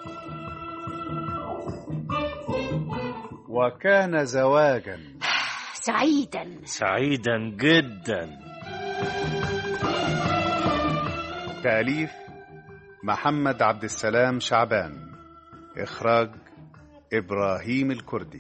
وكان زواجا سعيدا سعيدا جدا تأليف محمد عبد السلام شعبان إخراج إبراهيم الكردي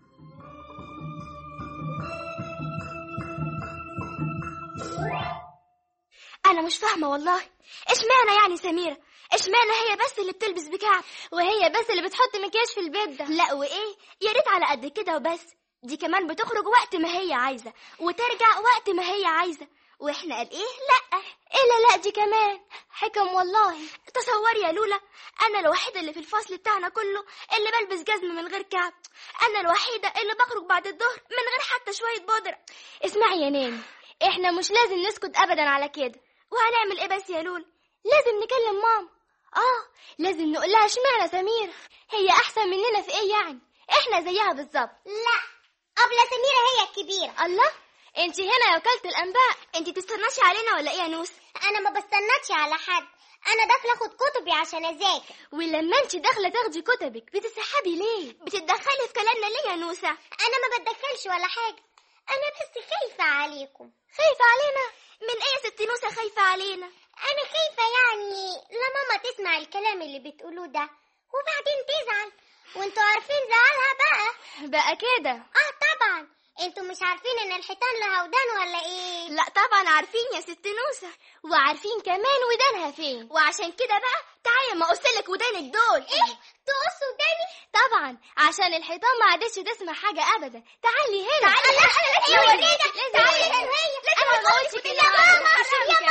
انا مش فاهمه والله اشمعنى يعني سميره اشمعنى هي بس اللي بتلبس بكعب وهي بس اللي بتحط مكياج في البيت ده لا وايه يا ريت على قد كده وبس دي كمان بتخرج وقت ما هي عايزه وترجع وقت ما هي عايزه واحنا قال ايه لا ايه لا لا دي كمان حكم والله تصوري يا لولا انا الوحيده اللي في الفصل بتاعنا كله اللي بلبس جزم من غير كعب انا الوحيده اللي بخرج بعد الظهر من غير حتى شويه بودره اسمعي يا ناني احنا مش لازم نسكت ابدا على كده وهنعمل ايه بس يا لول لازم نكلم ماما اه لازم نقول لها اشمعنى سميرة هي احسن مننا في ايه يعني احنا زيها بالظبط لا أبلة سميرة هي الكبيرة الله انت هنا يا وكالة الانباء انت تستناش علينا ولا ايه يا نوس أنا ما بستناش على حد أنا داخلة أخد كتبي عشان أذاكر ولما انت داخله تاخدي كتبك بتسحبي ليه بتتدخلي في كلامنا ليه يا نوسة أنا ما بتدخلش ولا حاجة أنا بس خايفة عليكم خايفة علينا من ايه يا ست نوسة خايفة علينا أنا خايفة يعني لا ماما تسمع الكلام اللي بتقولوه ده وبعدين تزعل وانتوا عارفين زعلها بقى بقى كده اه طبعا انتوا مش عارفين ان الحيطان لها ودان ولا ايه لا طبعا عارفين يا ست نوسة وعارفين كمان ودانها فين وعشان كده بقى تعالي ما اقصلك ودانك دول ايه تقص وداني طبعا عشان الحيطان ما عادتش تسمع حاجة ابدا تعالي هنا تعالي تعالي ايوه لازم كده تعالي أوريك. هنا هي انا ما قلتش كده يا ماما يا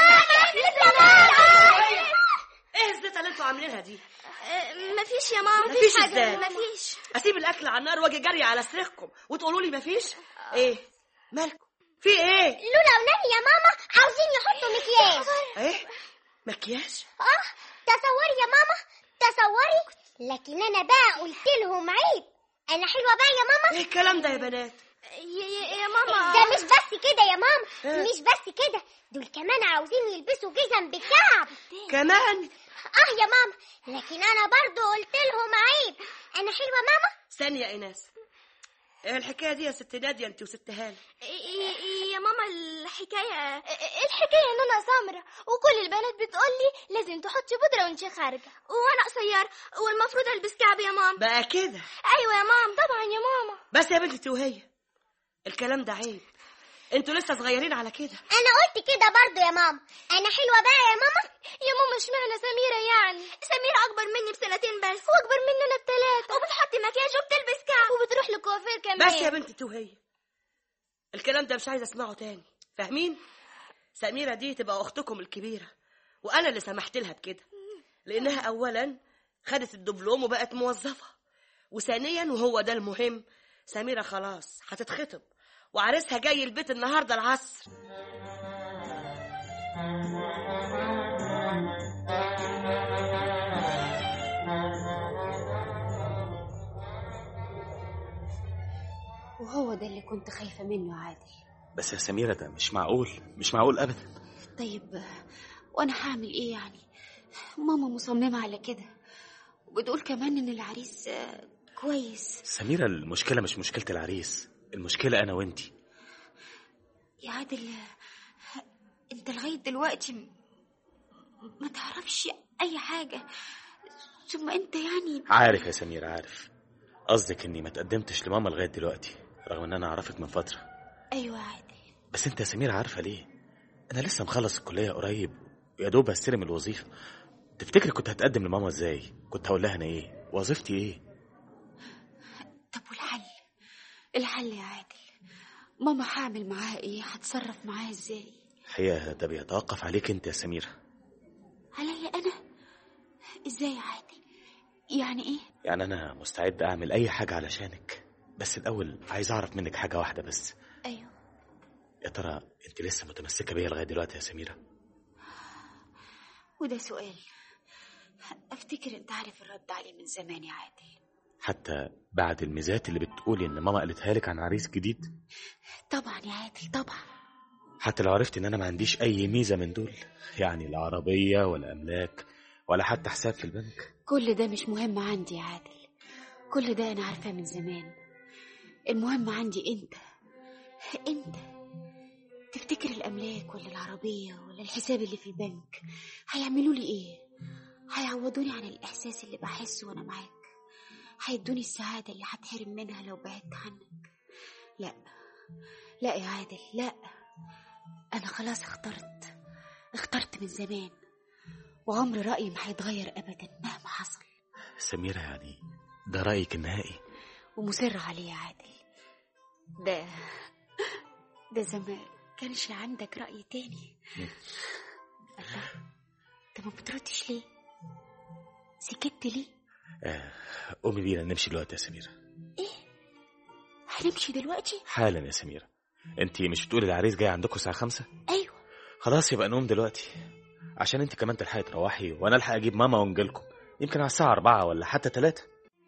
ماما يا ماما ايه الزيطه اللي انتوا عاملينها دي أه، مفيش يا ماما مفيش حاجة إزاي؟ مفيش اسيب الاكل على النار واجي جري على صريخكم وتقولوا لي مفيش ايه مالكم في ايه لولا وناني يا ماما عاوزين يحطوا مكياج ايه مكياج اه تصوري يا ماما تصوري لكن انا بقى قلت لهم عيب انا حلوه بقى يا ماما ايه الكلام ده يا بنات يا, يا, يا ماما ده مش بس كده يا ماما إيه؟ مش بس كده دول كمان عاوزين يلبسوا جزم بكعب كمان اه يا ماما لكن انا برضو قلت لهم عيب انا حلوه ماما ثانيه يا ايناس ايه الحكايه دي يا ست ناديه انت وست هاني يا- يا ماما الحكاية الحكاية ان انا سمرة وكل البنات بتقول لي لازم تحطي بودرة وانت خارجة وانا قصير والمفروض البس كعب يا ماما بقى كده ايوه يا ماما طبعا يا ماما بس يا بنتي وهي الكلام ده عيب انتوا لسه صغيرين على كده انا قلت كده برضو يا ماما انا حلوه بقى يا ماما يا ماما اشمعنى سميرة يعني سميرة اكبر مني بسنتين بس واكبر مننا بثلاثة وبتحط مكياج وبتلبس كعب وبتروح للكوافير كمان بس يا بنتي وهي الكلام ده مش عايزه اسمعه تاني فاهمين سميره دي تبقى اختكم الكبيره وانا اللي سمحت لها بكده لانها اولا خدت الدبلوم وبقت موظفه وثانيا وهو ده المهم سميره خلاص هتتخطب وعريسها جاي البيت النهارده العصر وهو ده اللي كنت خايفة منه يا عادل بس يا سميرة ده مش معقول مش معقول أبدا طيب وانا هعمل ايه يعني ماما مصممة على كده وبتقول كمان ان العريس آه، كويس سميرة المشكلة مش مشكلة العريس المشكلة أنا وأنتي يا عادل آه، انت لغاية دلوقتي م- ما تعرفش اي حاجة ثم انت يعني عارف يا سميرة عارف قصدك إني ما تقدمتش لماما لغاية دلوقتي رغم إن أنا أعرفك من فترة ايوه يا عادل بس أنت يا سميرة عارفة ليه أنا لسه مخلص الكلية قريب ويا دوب هستلم الوظيفة تفتكري كنت هتقدم لماما إزاي كنت هقول لها أنا إيه وظيفتي إيه طب والحل الحل يا عادل ماما هعمل معاها ايه هتصرف معاها ازاي الحقيقة ده بيتوقف عليك أنت يا سميرة عليا انا ازاي يا عادل يعني ايه يعني أنا مستعد أعمل أي حاجة علشانك بس الأول عايز أعرف منك حاجة واحدة بس ايوه يا ترى أنت لسه متمسكة بيا لغاية دلوقتي يا سميرة وده سؤال افتكر انت عارف الرد عليه من زمان يا عادل حتى بعد الميزات اللي بتقولي إن ماما قالتها لك عن عريس جديد طبعا يا عادل طبعا حتى لو عرفت إن أنا ما عنديش أي ميزة من دول يعني لا عربية ولا أملاك ولا حتى حساب في البنك كل ده مش مهم عندي يا عادل كل ده أنا عارفاه من زمان المهم عندي أنت أنت تفتكر الأملاك ولا العربية ولا الحساب اللي في البنك هيعملوا لي إيه؟ هيعوضوني عن الإحساس اللي بحسه وأنا معاك هيدوني السعادة اللي هتحرم منها لو بعدت عنك لا لا يا عادل لا أنا خلاص اخترت اخترت من زمان وعمر رأيي ما هيتغير أبدا مهما حصل سميرة يعني ده رأيك النهائي ومصر عليه يا عادل ده ده زمان كانش عندك رأي تاني الله انت ما بتردش ليه سكت ليه آه، قومي بينا نمشي دلوقتي يا سميرة هنمشي دلوقتي حالا يا سميرة انت مش بتقولي العريس جاي عندكم الساعة خمسة ايوه خلاص يبقى نقوم دلوقتي عشان انت كمان تلحقي تروحي وانا الحق اجيب ماما ونجيلكم يمكن على الساعة أربعة ولا حتى تلاتة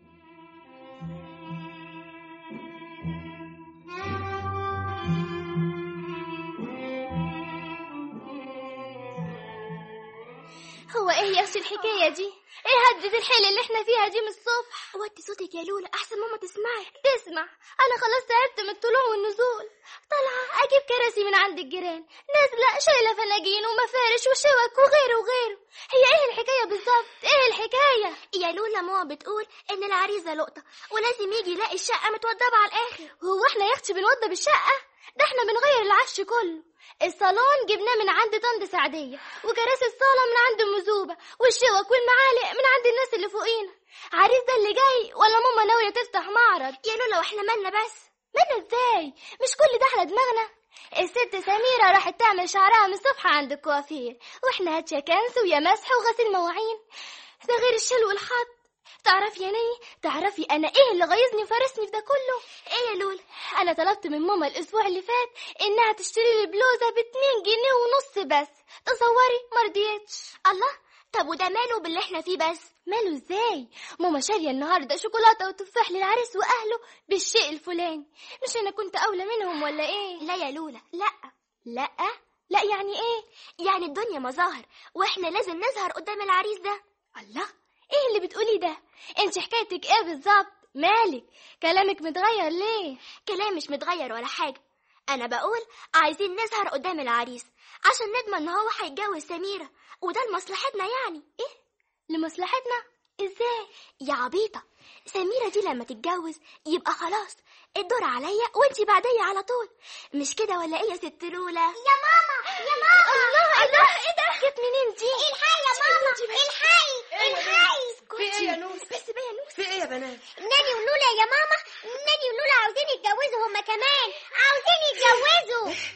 هو ايه يا اختي الحكايه دي ايه هدة الحيل اللي احنا فيها دي من الصبح وطي صوتك يا لولا احسن ماما تسمعك تسمع انا خلاص تعبت من الطلوع والنزول طالعه اجيب كراسي من عند الجيران نازله شايله فناجين ومفارش وشوك وغيره وغيره هي ايه الحكايه بالظبط ايه الحكايه يا لولا ماما بتقول ان العريس ده لقطه ولازم يجي يلاقي الشقه متوضبه على الاخر هو احنا يا اختي بنوضب الشقه ده احنا بنغير العفش كله الصالون جبناه من عند طنط سعدية وكراسي الصالة من عند أم زوبة والشوك والمعالق من عند الناس اللي فوقينا عريس ده اللي جاي ولا ماما ناوية تفتح معرض يا لولا واحنا مالنا بس مالنا ازاي مش كل ده على دماغنا الست سميرة راحت تعمل شعرها من الصبح عند الكوافير واحنا هاتشا كنس ويا مسح وغسيل مواعين ده غير الشيل والحط تعرفي يا ني تعرفي انا ايه اللي غيظني وفرسني في ده كله ايه يا لولا انا طلبت من ماما الاسبوع اللي فات انها تشتري لي بلوزه ب 2 جنيه ونص بس تصوري مرضيتش الله طب وده ماله باللي احنا فيه بس ماله ازاي ماما شاريه النهارده شوكولاته وتفاح للعريس واهله بالشيء الفلاني مش انا كنت اولى منهم ولا ايه لا يا لولا لا لا لا يعني ايه يعني الدنيا مظاهر واحنا لازم نظهر قدام العريس ده الله ايه اللي بتقولي ده انت حكايتك ايه بالظبط مالك كلامك متغير ليه كلام مش متغير ولا حاجه انا بقول عايزين نظهر قدام العريس عشان نضمن ان هو هيتجوز سميره وده لمصلحتنا يعني ايه لمصلحتنا ازاي يا عبيطه سميره دي لما تتجوز يبقى خلاص الدور عليا وانتي بعديا على طول مش كده ولا ايه يا ست لولا يا ماما يا ماما الله الله ايه ده جت منين دي الحقي يا ماما الحقي الحقي في ايه يا نوس بس بقى يا نوس في ايه يا بنات ناني ولولا يا ماما ناني ولولا عاوزين يتجوزوا هما كمان عاوزين يتجوزوا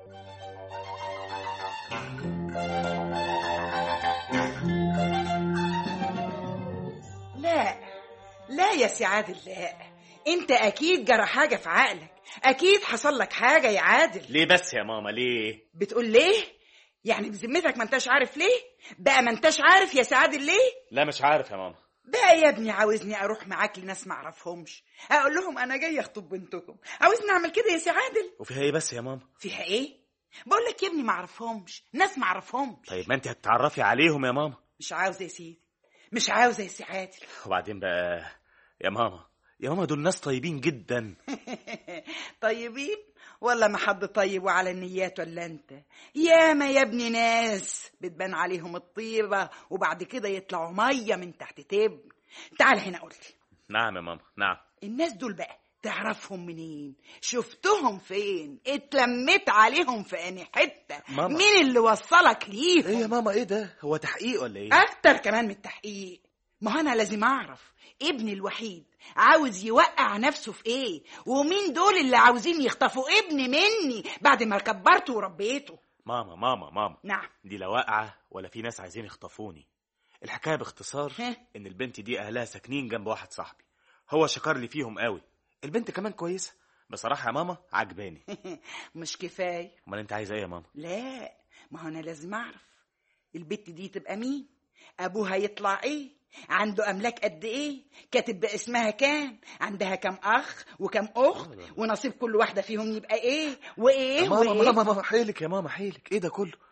لا لا يا سي عادل لا انت اكيد جرى حاجه في عقلك اكيد حصل لك حاجه يا عادل ليه بس يا ماما ليه بتقول ليه يعني بذمتك ما انتش عارف ليه بقى ما انتش عارف يا سي عادل ليه لا مش عارف يا ماما بقى يا ابني عاوزني اروح معاك لناس ما اعرفهمش اقول لهم انا جاي اخطب بنتكم عاوزني اعمل كده يا سي عادل وفيها ايه بس يا ماما فيها ايه بقول لك يا ابني ما اعرفهمش ناس ما اعرفهمش طيب ما انت هتتعرفي عليهم يا ماما مش عاوزه يا سيدي مش عاوزه يا سي عادل وبعدين بقى يا ماما يا ماما دول ناس طيبين جدا طيبين ولا ما حد طيب وعلى النيات ولا انت ياما يا ابني ناس بتبان عليهم الطيبة وبعد كده يطلعوا مية من تحت تبن تعال هنا قول لي نعم يا ماما نعم الناس دول بقى تعرفهم منين شفتهم فين اتلميت عليهم في اني حتة ماما. مين اللي وصلك ليهم ايه يا ماما ايه ده هو تحقيق ولا ايه اكتر كمان من التحقيق ما هو انا لازم اعرف ابني الوحيد عاوز يوقع نفسه في ايه ومين دول اللي عاوزين يخطفوا ابني مني بعد ما كبرته وربيته ماما ماما ماما نعم دي لا واقعة ولا في ناس عايزين يخطفوني الحكاية باختصار ها؟ ان البنت دي اهلها ساكنين جنب واحد صاحبي هو شكر لي فيهم قوي البنت كمان كويسة بصراحة يا ماما عجباني مش كفايه امال انت عايزة ايه يا ماما لا ما هو انا لازم اعرف البت دي تبقى مين ابوها يطلع ايه عنده املاك قد ايه كاتب باسمها كام عندها كام اخ وكام اخت ونصيب كل واحده فيهم يبقى ايه وايه ماما وايه ماما ماما حيلك يا ماما حيلك ايه ده كله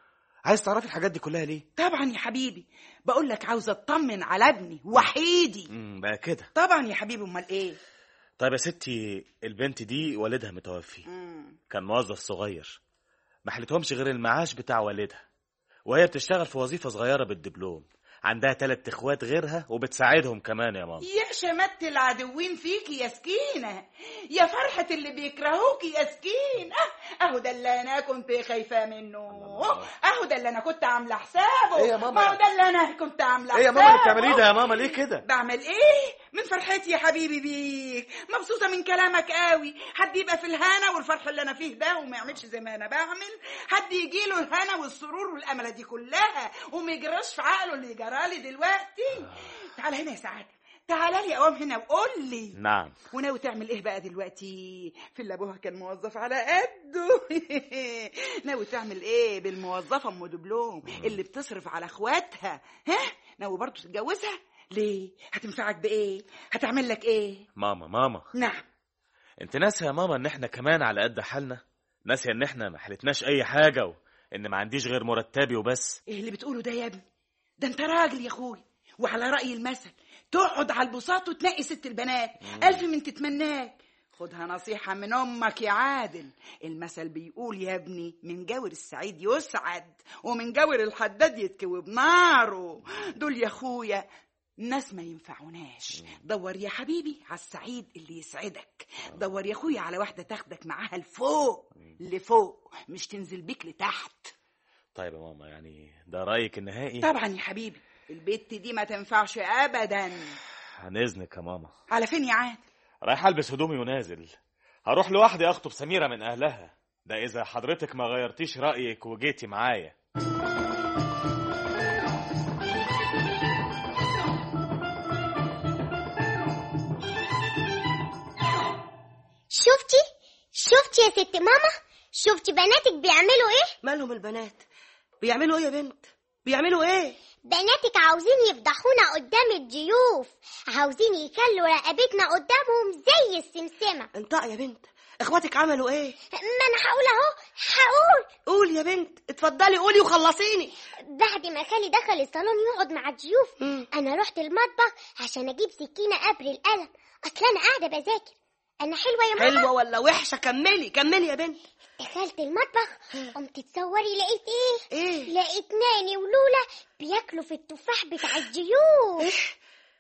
عايز تعرفي الحاجات دي كلها ليه طبعا يا حبيبي بقول لك عاوزه اطمن على ابني وحيدي امم بقى كده طبعا يا حبيبي امال ايه طيب يا ستي البنت دي والدها متوفي مم. كان موظف صغير ما حلتهمش غير المعاش بتاع والدها وهي بتشتغل في وظيفة صغيرة بالدبلوم عندها تلات اخوات غيرها وبتساعدهم كمان يا ماما يا شمت العدوين فيكي يا سكينة يا فرحة اللي بيكرهوكي يا سكينة اهو ده اللي انا كنت خايفة منه اهو ده اللي انا كنت عاملة حسابه إيه يا ماما؟ ما هو ده اللي انا كنت عاملة ايه يا حسابه ماما اللي بتعمليه ده يا ماما ليه كده بعمل ايه من فرحتي يا حبيبي بيك مبسوطه من كلامك قوي حد يبقى في الهنا والفرح اللي انا فيه ده وما يعملش زي ما انا بعمل حد يجي له الهنا والسرور والامله دي كلها وما يجراش في عقله اللي جرالي دلوقتي تعال هنا يا سعاده تعال لي قوام هنا وقول لي نعم وناوي تعمل ايه بقى دلوقتي في اللي ابوها كان موظف على قده ناوي تعمل ايه بالموظفه ام دبلوم اللي بتصرف على اخواتها ها ناوي برضه تتجوزها ليه هتنفعك بايه هتعمل لك ايه ماما ماما نعم انت ناسيه يا ماما ان احنا كمان على قد حالنا ناسيه ان احنا ما حلتناش اي حاجه وان ما عنديش غير مرتبي وبس ايه اللي بتقوله ده يا ابني ده انت راجل يا اخوي وعلى راي المثل تقعد على البساط وتنقي ست البنات الف من تتمناك خدها نصيحة من أمك يا عادل المثل بيقول يا ابني من جاور السعيد يسعد ومن جاور الحداد يتكوي بناره دول يا أخويا ناس ما ينفعوناش دور يا حبيبي على السعيد اللي يسعدك دور يا أخويا على واحدة تاخدك معاها لفوق لفوق مش تنزل بيك لتحت طيب يا ماما يعني ده رايك النهائي طبعا يا حبيبي البت دي ما تنفعش ابدا عن اذنك يا ماما على فين يا عاد رايح البس هدومي ونازل هروح لوحدي اخطب سميره من اهلها ده اذا حضرتك ما غيرتيش رايك وجيتي معايا شفتي شفتي يا ست ماما شفتي بناتك بيعملوا ايه مالهم البنات بيعملوا ايه يا بنت بيعملوا ايه بناتك عاوزين يفضحونا قدام الضيوف عاوزين يكلوا رقبتنا قدامهم زي السمسمة انطق يا بنت اخواتك عملوا ايه ما انا هقول اهو هقول قول يا بنت اتفضلي قولي وخلصيني بعد ما خالي دخل الصالون يقعد مع الضيوف مم. انا رحت المطبخ عشان اجيب سكينة قبر القلم اصل انا قاعدة بذاكر انا حلوة يا ماما حلوه ولا وحشه كملي كملي يا بنت دخلت المطبخ قمت تصوري لقيت ايه ايه لقيت ناني ولولا بياكلوا في التفاح بتاع الضيوف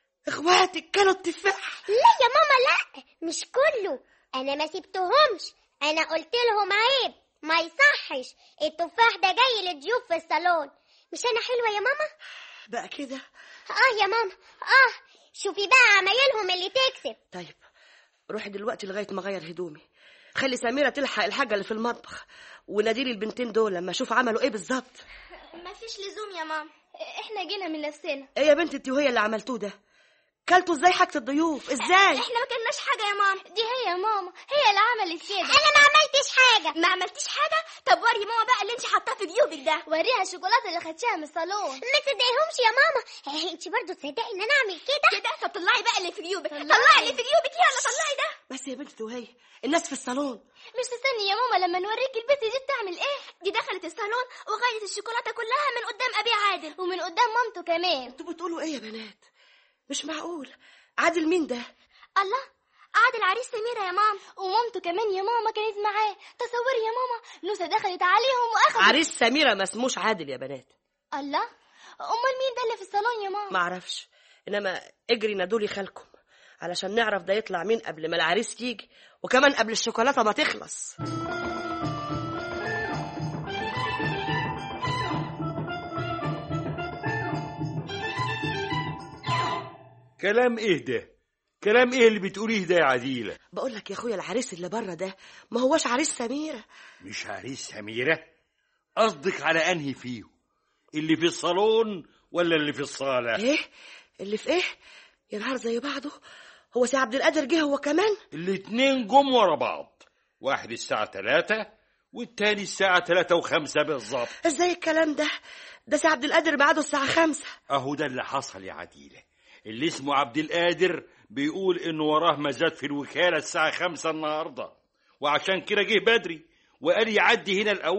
اخواتك كانوا التفاح لا يا ماما لا مش كله انا ما سبتهمش انا قلت لهم عيب ما يصحش التفاح ده جاي للضيوف في الصالون مش انا حلوه يا ماما بقى كده اه يا ماما اه شوفي بقى عمايلهم اللي تكسب طيب روحي دلوقتي لغايه ما اغير هدومي خلي سميره تلحق الحاجه اللي في المطبخ وناديلي البنتين دول لما اشوف عملوا ايه بالظبط مفيش لزوم يا ماما احنا جينا من نفسنا ايه يا بنت انت وهي اللي عملتوه ده كلتوا ازاي حاجه الضيوف ازاي احنا ما كلناش حاجه يا ماما دي هي يا ماما هي اللي عملت كده انا ما عملتش حاجه ما عملتيش حاجه طب وري ماما بقى اللي انت حاطاه في جيوبك ده وريها الشوكولاته اللي خدتيها من الصالون ما تصدقيهمش يا ماما إيه، انت برضو تصدقي ان انا اعمل كده كده طب طلعي بقى اللي في جيوبك طلعي اللي في جيوبك يلا طلعي ده بس يا بنت وهي الناس في الصالون مش تستني يا ماما لما نوريك البت دي بتعمل ايه دي دخلت الصالون وخدت الشوكولاته كلها من قدام ابي عادل ومن قدام مامته كمان انتوا بتقولوا ايه يا بنات مش معقول عادل مين ده الله عادل عريس سميرة يا ماما ومامته كمان يا ماما كانت معاه تصوري يا ماما نوسة دخلت عليهم واخدت عريس سميره ما اسموش عادل يا بنات الله امال مين ده اللي في الصالون يا ماما ما اعرفش انما اجري نادولي خالكم علشان نعرف ده يطلع مين قبل ما العريس يجي وكمان قبل الشوكولاته ما تخلص كلام ايه ده كلام ايه اللي بتقوليه ده يا عديلة بقول لك يا اخويا العريس اللي بره ده ما هوش عريس سميره مش عريس سميرة قصدك على انهي فيهم اللي في الصالون ولا اللي في الصالة ايه اللي في ايه يا نهار زي بعضه هو سي عبد القادر جه هو كمان الاتنين جم ورا بعض واحد الساعة تلاتة والتاني الساعة تلاتة وخمسة بالظبط ازاي الكلام ده ده سي عبد القادر بعده الساعه خمسة اهو ده اللي حصل يا عديلة اللي اسمه عبد القادر بيقول انه وراه مزاد في الوكالة الساعة خمسة النهاردة وعشان كده جه بدري وقال يعدي هنا الاول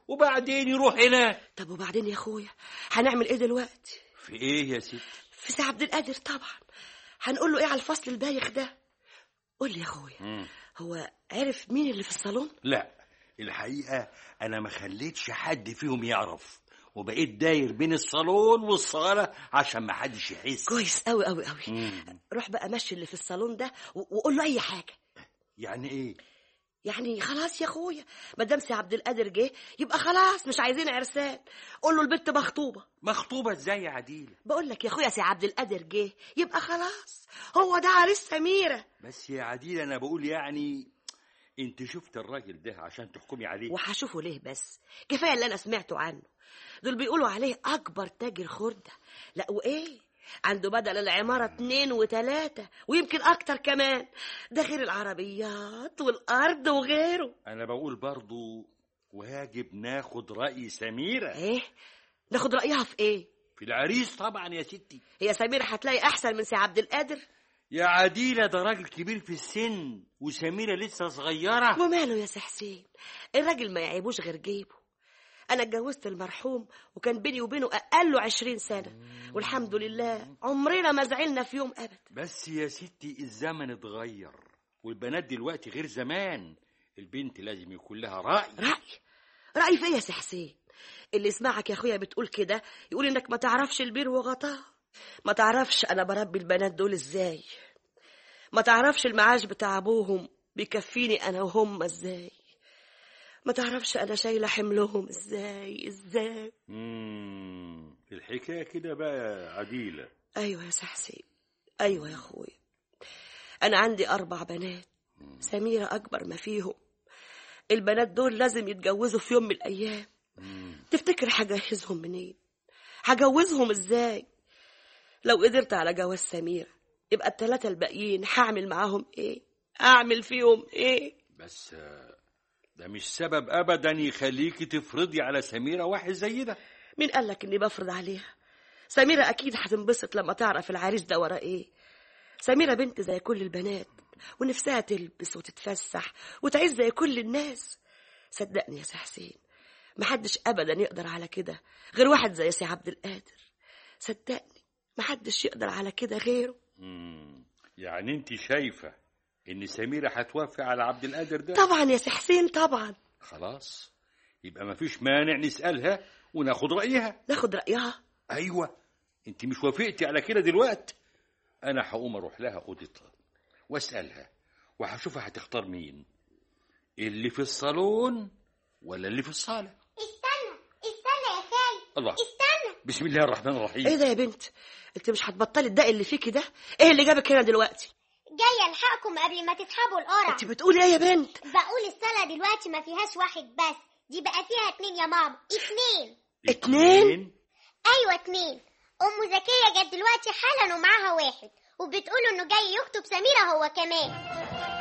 وبعدين يروح هناك طب وبعدين يا اخويا هنعمل ايه دلوقتي في ايه يا ست في سي عبد القادر طبعا هنقول له ايه على الفصل البايخ ده قول لي يا اخويا مم. هو عرف مين اللي في الصالون لا الحقيقة أنا ما خليتش حد فيهم يعرف وبقيت داير بين الصالون والصالة عشان ما حدش يحس كويس قوي قوي قوي مم. روح بقى مشي اللي في الصالون ده و- وقول له اي حاجه يعني ايه يعني خلاص يا اخويا ما دام سي عبد القادر جه يبقى خلاص مش عايزين عرسان قول له البنت مخطوبه مخطوبة ازاي يا عديلة بقول لك يا اخويا سي عبد القادر جه يبقى خلاص هو ده عريس سميره بس يا عديلة أنا بقول يعني أنت شفت الراجل ده عشان تحكمي عليه وهشوفه ليه بس كفايه اللي انا سمعته عنه دول بيقولوا عليه اكبر تاجر خرده لا وايه عنده بدل العمارة اتنين وتلاتة ويمكن أكتر كمان ده غير العربيات والأرض وغيره أنا بقول برضو واجب ناخد رأي سميرة إيه؟ ناخد رأيها في إيه؟ في العريس طبعا يا ستي هي سميرة هتلاقي أحسن من سي عبد القادر يا عديلة ده راجل كبير في السن وسميرة لسه صغيرة وماله يا سي حسين الراجل ما يعيبوش غير جيبه أنا اتجوزت المرحوم وكان بيني وبينه أقل عشرين سنة والحمد لله عمرنا ما زعلنا في يوم أبدا بس يا ستي الزمن اتغير والبنات دلوقتي غير زمان البنت لازم يكون لها رأي رأي رأي في إيه يا سي حسين اللي يسمعك يا أخويا بتقول كده يقول إنك ما تعرفش البير وغطاه ما تعرفش أنا بربي البنات دول إزاي ما تعرفش المعاش بتاع أبوهم بيكفيني أنا وهم إزاي ما تعرفش أنا شايلة حملهم إزاي إزاي مم. الحكاية كده بقى يا عديلة أيوة يا سي حسين أيوة يا أخويا أنا عندي أربع بنات سميرة أكبر ما فيهم البنات دول لازم يتجوزوا في يوم من الأيام تفتكر هجهزهم منين هجوزهم إزاي لو قدرت على جواز سميرة يبقى التلاتة الباقيين هعمل معاهم إيه أعمل فيهم إيه بس آه، ده مش سبب أبدا يخليكي تفرضي على سميرة واحد زي ده مين قالك إني بفرض عليها سميرة أكيد هتنبسط لما تعرف العريس ده ورا إيه سميرة بنت زي كل البنات ونفسها تلبس وتتفسح وتعيش زي كل الناس صدقني يا سي حسين محدش أبدا يقدر على كده غير واحد زي سي عبد القادر صدقني محدش يقدر على كده غيره مم. يعني انت شايفة ان سميرة هتوافق على عبد القادر ده طبعا يا سي حسين طبعا خلاص يبقى مفيش مانع نسألها وناخد رأيها ناخد رأيها ايوه انت مش وافقتي على كده دلوقتي انا هقوم اروح لها اوضتها واسالها وهشوفها هتختار مين اللي في الصالون ولا اللي في الصاله استنى استنى يا خالد الله استنى بسم الله الرحمن الرحيم ايه ده يا بنت انت مش هتبطلي الدق اللي فيكي ده ايه اللي جابك هنا دلوقتي جاية الحقكم قبل ما تسحبوا القرع انت بتقولي ايه يا بنت بقول الصلاة دلوقتي ما فيهاش واحد بس دي بقى فيها اتنين يا ماما اتنين اتنين ايوه اتنين ام زكية جت دلوقتي حالا ومعاها واحد وبتقولوا انه جاي يخطب سميرة هو كمان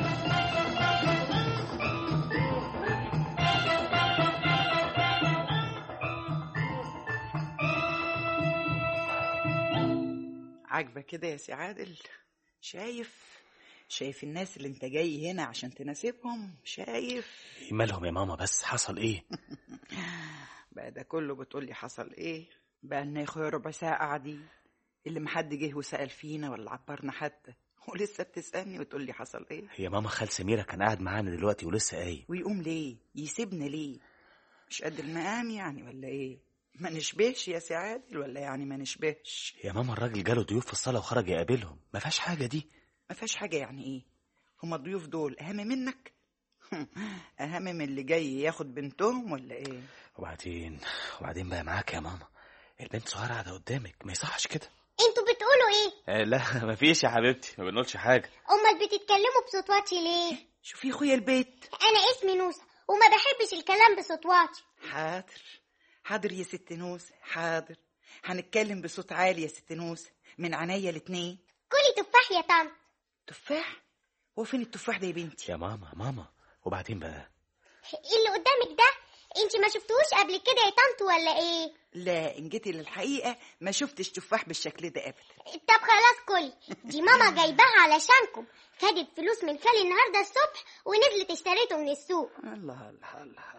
عاجبة كده يا سي عادل شايف شايف الناس اللي انت جاي هنا عشان تناسبهم شايف مالهم يا ماما بس حصل ايه بقى ده كله بتقولي حصل ايه بقى لنا يا اخويا ربع ساعة قاعدين اللي محد جه وسأل فينا ولا عبرنا حتى ولسه بتسألني وتقولي حصل ايه هي ماما خال سميرة كان قاعد معانا دلوقتي ولسه قايم ويقوم ليه يسيبنا ليه مش قد المقام يعني ولا ايه ما نشبهش يا سي عادل ولا يعني ما نشبهش يا ماما الراجل جاله ضيوف في الصالة وخرج يقابلهم ما فيهاش حاجة دي ما فيهاش حاجة يعني ايه هما الضيوف دول اهم منك اهم من اللي جاي ياخد بنتهم ولا ايه وبعدين وبعدين بقى معاك يا ماما البنت صغيرة قاعدة قدامك ما يصحش كده انتوا بتقولوا ايه آه لا ما فيش يا حبيبتي ما بنقولش حاجة امال بتتكلموا بصوت واطي ليه شوفي يا اخويا البيت انا اسمي نوسة وما بحبش الكلام بصوت واطي حاضر حاضر يا ست نوسة حاضر هنتكلم بصوت عالي يا ست نوسة من عينيا الاتنين كلي تفاح يا طنط تفاح هو فين التفاح ده يا بنتي يا ماما ماما وبعدين بقى اللي قدامك ده انت ما شفتوش قبل كده يا طنط ولا ايه لا ان جيتي للحقيقة ما شفتش تفاح بالشكل ده ابدا طب خلاص كلي دي ماما جايباها علشانكم خدت فلوس من خالي النهارده الصبح ونزلت اشتريته من السوق الله الله الله الله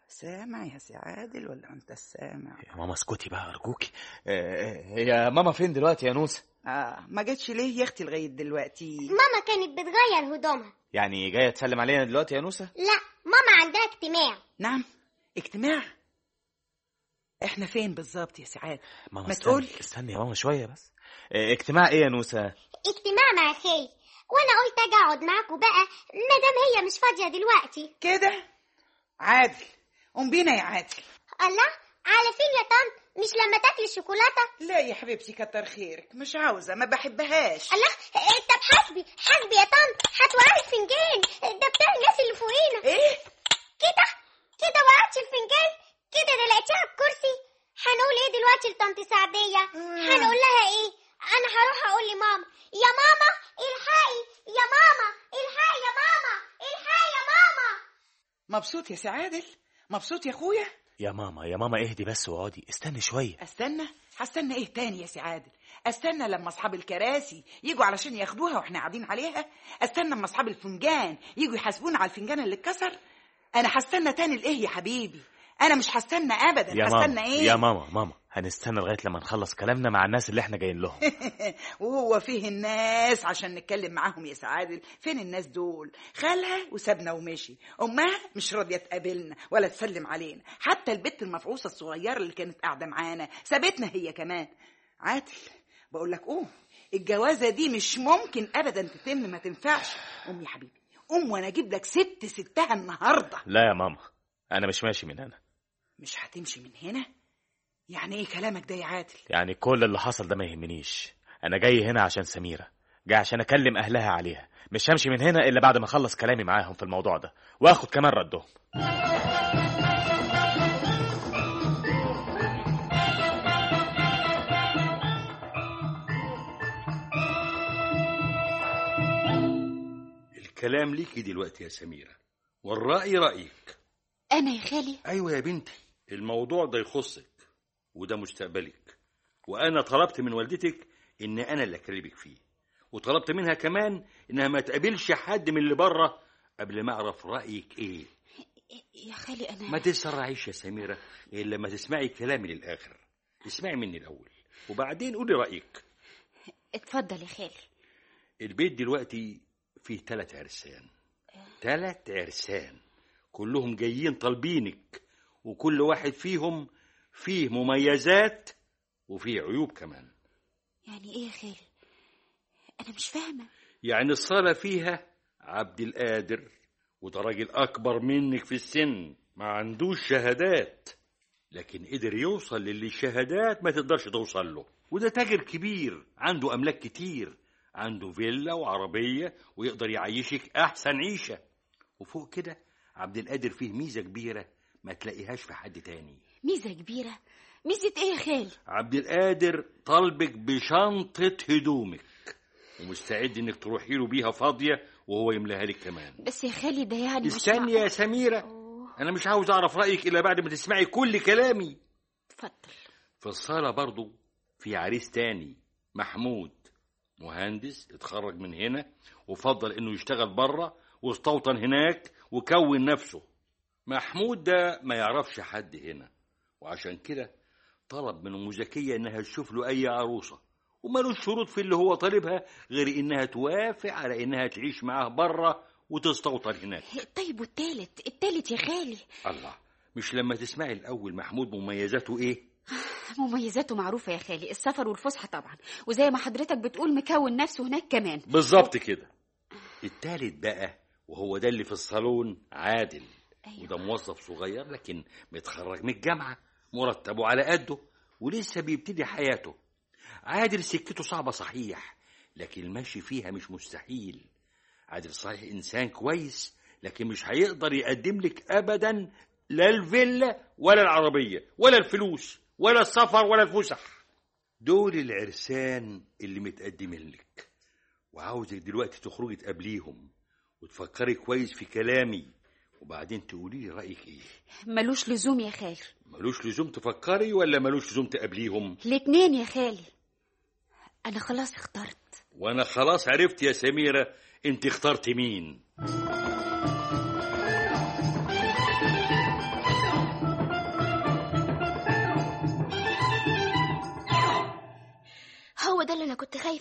سامع يا سي عادل ولا ما انت سامع يا ماما اسكتي بقى ارجوكي آه، هي ماما فين دلوقتي يا نوسه اه ما جاتش ليه يا اختي لغايه دلوقتي ماما كانت بتغير هدومها يعني جايه تسلم علينا دلوقتي يا نوسه لا ماما عندها اجتماع نعم اجتماع احنا فين بالظبط يا سي عادل ماما ما استني تقول. استني يا ماما شويه بس آه، اجتماع ايه يا نوسه اجتماع مع خالي وانا قلت اجي اقعد معاكم بقى مادام هي مش فاضيه دلوقتي كده عادل قوم بينا يا عادل الله على فين يا طنط مش لما تاكلي الشوكولاته لا يا حبيبتي كتر خيرك مش عاوزه ما بحبهاش الله إيه، طب حاسبي حاسبي يا طنط هتوقعي الفنجان ده بتاع الناس اللي فوقينا ايه كده كده وقعتي الفنجان كده ده لقيتيها على الكرسي هنقول ايه دلوقتي لطنط سعديه هنقول لها ايه انا هروح اقول لماما يا ماما الحقي يا ماما الحقي يا ماما الحقي يا ماما مبسوط يا سي عادل مبسوط يا اخويا يا ماما يا ماما اهدي بس واقعدي استني شويه استنى هستنى ايه تاني يا سي عادل استنى لما اصحاب الكراسي يجوا علشان ياخدوها واحنا قاعدين عليها استنى لما اصحاب الفنجان يجوا يحاسبونا على الفنجان اللي اتكسر انا هستنى تاني لايه يا حبيبي انا مش هستنى ابدا يا هستنى ماما ايه يا ماما ماما هنستنى لغايه لما نخلص كلامنا مع الناس اللي احنا جايين لهم وهو فيه الناس عشان نتكلم معاهم يا سعادل فين الناس دول خالها وسابنا ومشي امها مش راضيه تقابلنا ولا تسلم علينا حتى البت المفعوصه الصغيره اللي كانت قاعده معانا سابتنا هي كمان عادل بقول لك قوم الجوازه دي مش ممكن ابدا تتم ما تنفعش قوم يا حبيبي قوم وانا اجيب لك ست ستها النهارده لا يا ماما انا مش ماشي من هنا مش هتمشي من هنا يعني ايه كلامك ده يا عادل يعني كل اللي حصل ده ما يهمنيش انا جاي هنا عشان سميره جاي عشان اكلم اهلها عليها مش همشي من هنا الا بعد ما اخلص كلامي معاهم في الموضوع ده واخد كمان ردهم الكلام ليكي دلوقتي يا سميرة والرأي رأيك انا يا خالي أيوة يا بنتي الموضوع ده يخصك وده مستقبلك وأنا طلبت من والدتك إن أنا اللي أكلمك فيه وطلبت منها كمان إنها ما تقابلش حد من اللي بره قبل ما أعرف رأيك إيه يا خالي انا ما تسرعيش يا سميرة إلا لما تسمعي كلامي للآخر اسمعي مني الأول وبعدين قولي رأيك اتفضل يا خالي البيت دلوقتي فيه تلات عرسان تلات عرسان كلهم جايين طالبينك وكل واحد فيهم فيه مميزات وفيه عيوب كمان يعني ايه يا خالي انا مش فاهمه يعني الصالة فيها عبد القادر وده راجل أكبر منك في السن ما عندوش شهادات لكن قدر يوصل للي الشهادات ما تقدرش توصل له وده تاجر كبير عنده أملاك كتير عنده فيلا وعربية ويقدر يعيشك أحسن عيشة وفوق كده عبد القادر فيه ميزة كبيرة ما تلاقيهاش في حد تاني ميزه كبيره ميزه ايه يا خالي عبد القادر طالبك بشنطة هدومك ومستعد انك تروحي له بيها فاضية وهو يملاها لك كمان بس يا خالي ده يعني مش استني معقول. يا سميرة أوه، انا مش عاوز اعرف رأيك الا بعد ما تسمعي كل كلامي اتفضل في الصالة برضو في عريس تاني محمود مهندس اتخرج من هنا وفضل انه يشتغل بره واستوطن هناك وكون نفسه محمود ده ما يعرفش حد هنا وعشان كده طلب من ام زكية انها تشوف له اي عروسة ومالوش شروط في اللي هو طالبها غير انها توافق على انها تعيش معاه بره وتستوطن هناك طيب والتالت التالت يا خالي الله مش لما تسمعي الاول محمود مميزاته ايه مميزاته معروفه يا خالي السفر والفسحه طبعا وزي ما حضرتك بتقول مكون نفسه هناك كمان بالظبط كده التالت بقى وهو ده اللي في الصالون عادل أيوة. وده موظف صغير لكن متخرج من الجامعة مرتبه على قده ولسه بيبتدي حياته عادل سكته صعبة صحيح لكن المشي فيها مش مستحيل عادل صحيح إنسان كويس لكن مش هيقدر يقدم لك أبدا لا الفيلا ولا العربية ولا الفلوس ولا السفر ولا الفسح دول العرسان اللي متقدمين لك وعاوزك دلوقتي تخرجي تقابليهم وتفكري كويس في كلامي وبعدين تقولي لي رأيك ايه ملوش لزوم يا خالي ملوش لزوم تفكري ولا ملوش لزوم تقابليهم الاتنين يا خالي انا خلاص اخترت وانا خلاص عرفت يا سميرة انت اخترت مين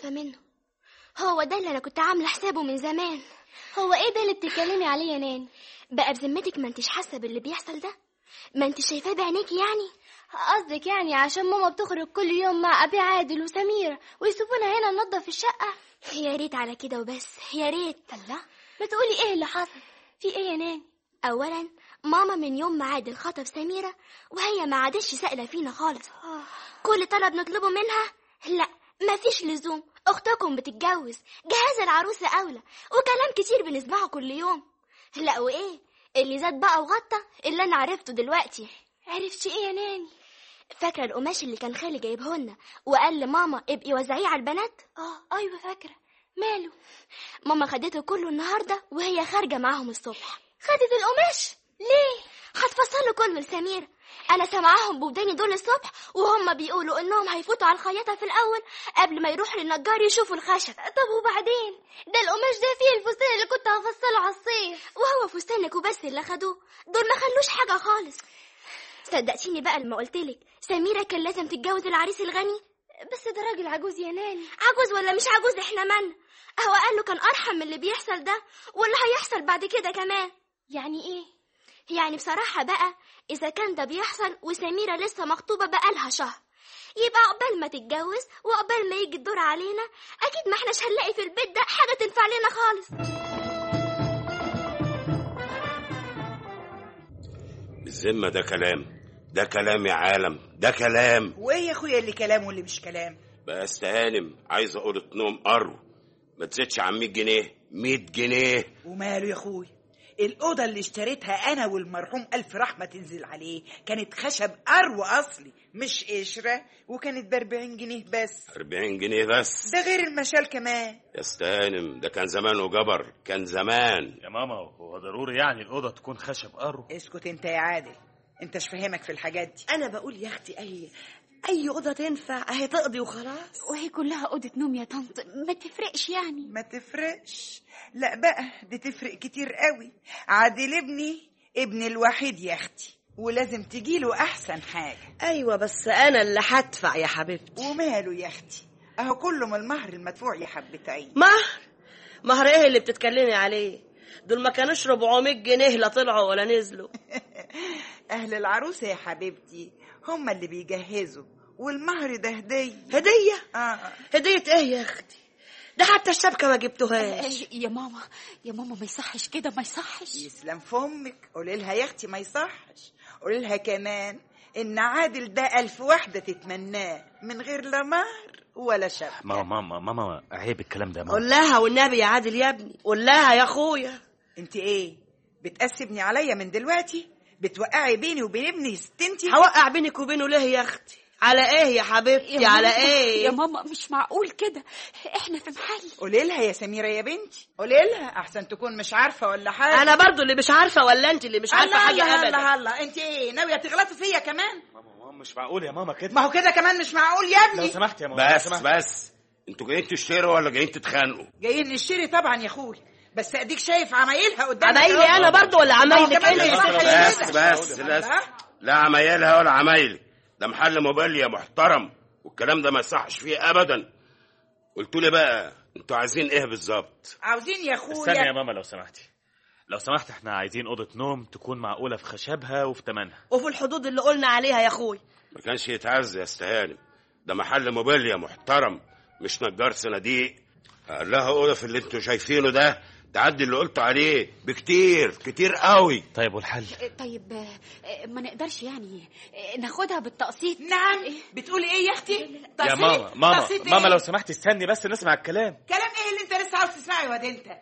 خايفة منه هو ده اللي أنا كنت عاملة حسابه من زمان هو إيه ده اللي بتتكلمي عليه يا ناني بقى بذمتك ما انتش حاسة باللي بيحصل ده ما انتش شايفاه بعينيكي يعني قصدك يعني عشان ماما بتخرج كل يوم مع أبي عادل وسميرة ويسيبونا هنا ننضف الشقة يا ريت على كده وبس يا ريت الله ما تقولي ايه اللي حصل في ايه يا ناني اولا ماما من يوم ما عادل خطب سميرة وهي ما عادش سائلة فينا خالص كل طلب نطلبه منها لا مفيش لزوم اختكم بتتجوز جهاز العروسة اولى وكلام كتير بنسمعه كل يوم لا وايه اللي زاد بقى وغطى اللي انا عرفته دلوقتي عرفتي ايه يا ناني فاكرة القماش اللي كان خالي جايبهولنا وقال لماما ابقي وزعيه على البنات اه ايوه فاكرة ماله ماما خدته كله النهاردة وهي خارجة معاهم الصبح خدت القماش ليه هتفصله كله لسمير انا سامعاهم بوداني دول الصبح وهم بيقولوا انهم هيفوتوا على الخياطة في الاول قبل ما يروحوا للنجار يشوفوا الخشب طب وبعدين ده القماش ده فيه الفستان اللي كنت هفصله على الصيف وهو فستانك وبس اللي خدوه دول ما خلوش حاجة خالص صدقتيني بقى لما قلتلك سميرة كان لازم تتجوز العريس الغني بس ده راجل عجوز يا ناني عجوز ولا مش عجوز احنا مالنا هو قال له كان ارحم من اللي بيحصل ده واللي هيحصل بعد كده كمان يعني ايه يعني بصراحة بقى إذا كان ده بيحصل وسميرة لسه مخطوبة بقالها شهر يبقى عقبال ما تتجوز وعقبال ما يجي الدور علينا أكيد ما احناش هنلاقي في البيت ده حاجة تنفع لنا خالص بالذمة ده كلام ده كلام يا عالم ده كلام وايه يا اخويا اللي كلام واللي مش كلام بقى استهانم عايز أوضة نوم أرو ما تزيدش عن 100 جنيه 100 جنيه وماله يا اخويا الأوضة اللي اشتريتها أنا والمرحوم ألف رحمة تنزل عليه كانت خشب أرو أصلي مش قشرة وكانت بأربعين جنيه بس 40 جنيه بس ده غير المشال كمان يا استهانم ده كان زمان وجبر كان زمان يا ماما هو ضروري يعني الأوضة تكون خشب أرو اسكت انت يا عادل انتش فاهمك في الحاجات دي انا بقول يا اختي اي اي اوضه تنفع اهي تقضي وخلاص وهي كلها أوضة نوم يا طنط ما تفرقش يعني ما تفرقش لا بقى دي تفرق كتير قوي عادل ابني ابن الوحيد يا اختي ولازم تجيله احسن حاجه ايوه بس انا اللي هدفع يا حبيبتي وماله يا اختي اهو كله من المهر المدفوع يا حبتين مهر مهر ايه اللي بتتكلمي عليه دول ما كانوش 400 جنيه لا طلعوا ولا نزلوا اهل العروسه يا حبيبتي هم اللي بيجهزوا والمهر ده هديه هديه اه هديه ايه يا اختي ده حتى الشبكه ما جبتوهاش يا ماما يا ماما ما يصحش كده ما يصحش يسلم فمك قولي لها يا اختي ما يصحش قولي لها كمان ان عادل ده الف واحده تتمناه من غير لا مهر ولا شبكه ماما ماما ماما عيب الكلام ده يا ماما قول لها والنبي يا عادل يا ابني قول لها يا اخويا انت ايه بتقسبني عليا من دلوقتي بتوقعي بيني وبين ابني ستنتي هوقع بينك وبينه ليه يا اختي على ايه يا حبيبتي يا على ماما- ايه يا ماما مش معقول كده احنا في محل قولي لها يا سميره يا بنتي قولي لها احسن تكون مش عارفه ولا حاجه انا برضو اللي مش عارفه ولا انت اللي مش عارفه الله حاجه الله ابدا الله الله انت ايه ناويه تغلطي فيا كمان ماما ماما مش معقول يا ماما كده ما هو كده كمان مش معقول يا لو ابني سمحت يا ماما لو بس سمحت. بس انتوا جايين تشتروا ولا جايين تتخانقوا جايين نشتري طبعا يا اخوي بس اديك شايف عمايلها قدامك عمايلي أهو. انا برضو ولا عمايلك كمان ايه ما اللي يصحش يصح كده. بس بس لا, الله. لا عمايلها ولا عمايلي ده محل موبيليا محترم والكلام ده ما يصحش فيه ابدا قلتوا لي بقى انتوا عايزين ايه بالظبط عاوزين يا استني يا اخويا ماما لو سمحتي لو سمحت احنا عايزين أوضة نوم تكون معقولة في خشبها وفي تمنها وفي الحدود اللي قلنا عليها يا اخوي ما كانش يتعز يا استهانم ده محل موبيليا محترم مش نجار صناديق قال لها اوضه في اللي انتوا شايفينه ده تعدي اللي قلت عليه بكتير كتير قوي طيب والحل طيب آه، ما نقدرش يعني آه، ناخدها بالتقسيط نعم بتقولي ايه يا اختي يا تقسيط؟ ماما ماما تقسيط ماما إيه؟ لو سمحتي استني بس نسمع الكلام كلام ايه اللي انت لسه عاوز تسمعه يا واد انت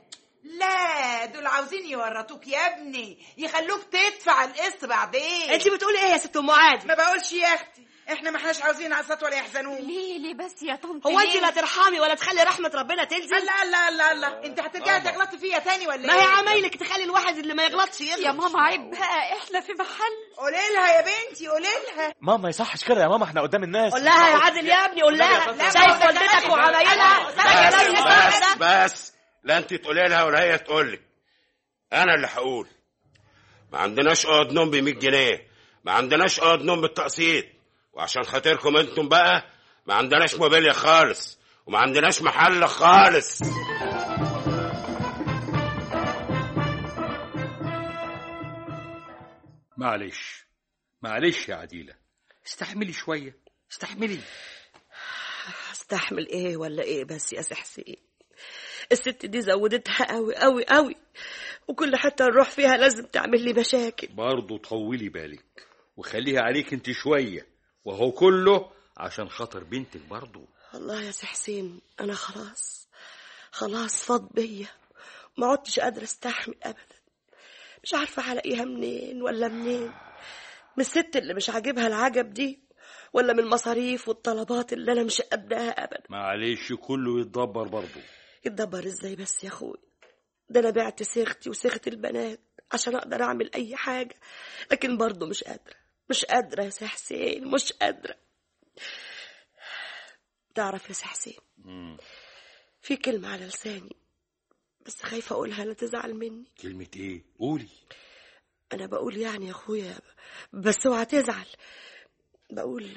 لا دول عاوزين يورطوك يا ابني يخلوك تدفع القسط بعدين انت بتقولي ايه يا ست ام عادل ما بقولش يا اختي احنا ما احناش عاوزين عصات ولا يحزنون ليه ليه بس يا طنط هو انت ليه؟ لا ترحمي ولا تخلي رحمه ربنا تنزل لا لا لا لا انت هترجعي تغلطي فيا تاني ولا ما هي ايه عمايلك تخلي الواحد اللي ما يغلطش يغلط يا ماما عيب بقى احنا في محل قولي لها يا بنتي قولي لها ماما ما يصحش كده يا ماما احنا قدام الناس قول لها يا عادل يا ابني قول لها لا، شايف ما هو ده والدتك كلام. وعمايلها ده كلام بس يصح بس ده بس لا انت تقولي لها ولا هي تقول لك انا اللي هقول ما عندناش اوض نوم ب 100 جنيه ما عندناش اوض نوم بالتقسيط وعشان خاطركم انتم بقى ما عندناش موبيليا خالص وما عندناش محل خالص معلش معلش يا عديلة استحملي شوية استحملي استحمل ايه ولا ايه بس يا سي حسين الست دي زودتها قوي قوي قوي وكل حتة نروح فيها لازم تعمل لي مشاكل برضه طولي بالك وخليها عليك انت شوية وهو كله عشان خاطر بنتك برضه والله يا سي حسين انا خلاص خلاص فاض بيا ما عدتش قادرة استحمل ابدا مش عارفة هلاقيها منين ولا منين من الست اللي مش عاجبها العجب دي ولا من المصاريف والطلبات اللي انا مش قدها ابدا معلش كله يتدبر برضه يتدبر ازاي بس يا اخوي ده انا بعت سيختي وسيخة البنات عشان اقدر اعمل اي حاجة لكن برضه مش قادرة مش قادرة يا سي حسين مش قادرة تعرف يا سي حسين مم. في كلمة على لساني بس خايفة أقولها لا تزعل مني كلمة ايه قولي أنا بقول يعني يا أخويا بس اوعى تزعل بقول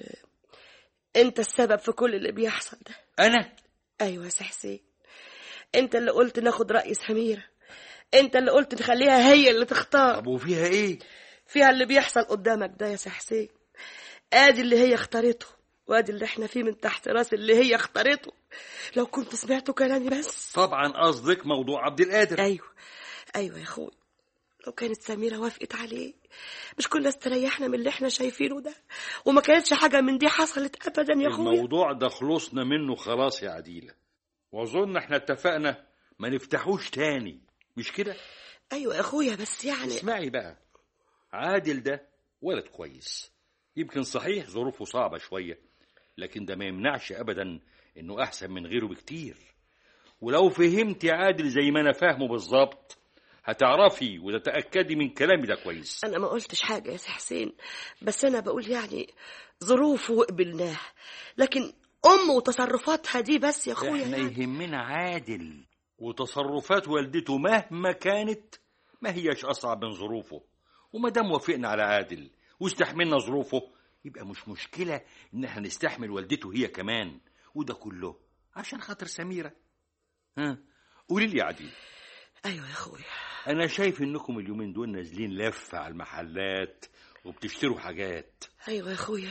أنت السبب في كل اللي بيحصل ده انا أيوة يا سي حسين أنت اللي قلت ناخد رأي سميرة أنت اللي قلت نخليها هي اللي تختار طب وفيها ايه فيها اللي بيحصل قدامك ده يا سي حسين ادي اللي هي اختارته وادي اللي احنا فيه من تحت راس اللي هي اختارته لو كنت سمعتوا كلامي بس طبعا قصدك موضوع عبد القادر ايوه ايوه يا اخوي لو كانت سميرة وافقت عليه مش كنا استريحنا من اللي احنا شايفينه ده وما كانتش حاجة من دي حصلت ابدا يا اخويا الموضوع ده خلصنا منه خلاص يا عديلة واظن احنا اتفقنا ما نفتحوش تاني مش كده ايوه يا اخويا بس يعني اسمعي بقى عادل ده ولد كويس يمكن صحيح ظروفه صعبة شوية لكن ده ما يمنعش أبدا إنه أحسن من غيره بكتير ولو فهمتي عادل زي ما أنا فاهمه بالظبط هتعرفي وتتأكدي من كلامي ده كويس انا ما قلتش حاجة يا سي حسين بس انا بقول يعني ظروفه وقبلناه لكن ام وتصرفاتها دي بس يا اخويا احنا يعني. يهمنا عادل وتصرفات والدته مهما كانت ما هيش أصعب من ظروفه وما دام وافقنا على عادل واستحملنا ظروفه يبقى مش مشكلة إن احنا نستحمل والدته هي كمان وده كله عشان خاطر سميرة ها قولي لي يا عديل ايوه يا اخويا أنا شايف إنكم اليومين دول نازلين لفة على المحلات وبتشتروا حاجات ايوه يا اخويا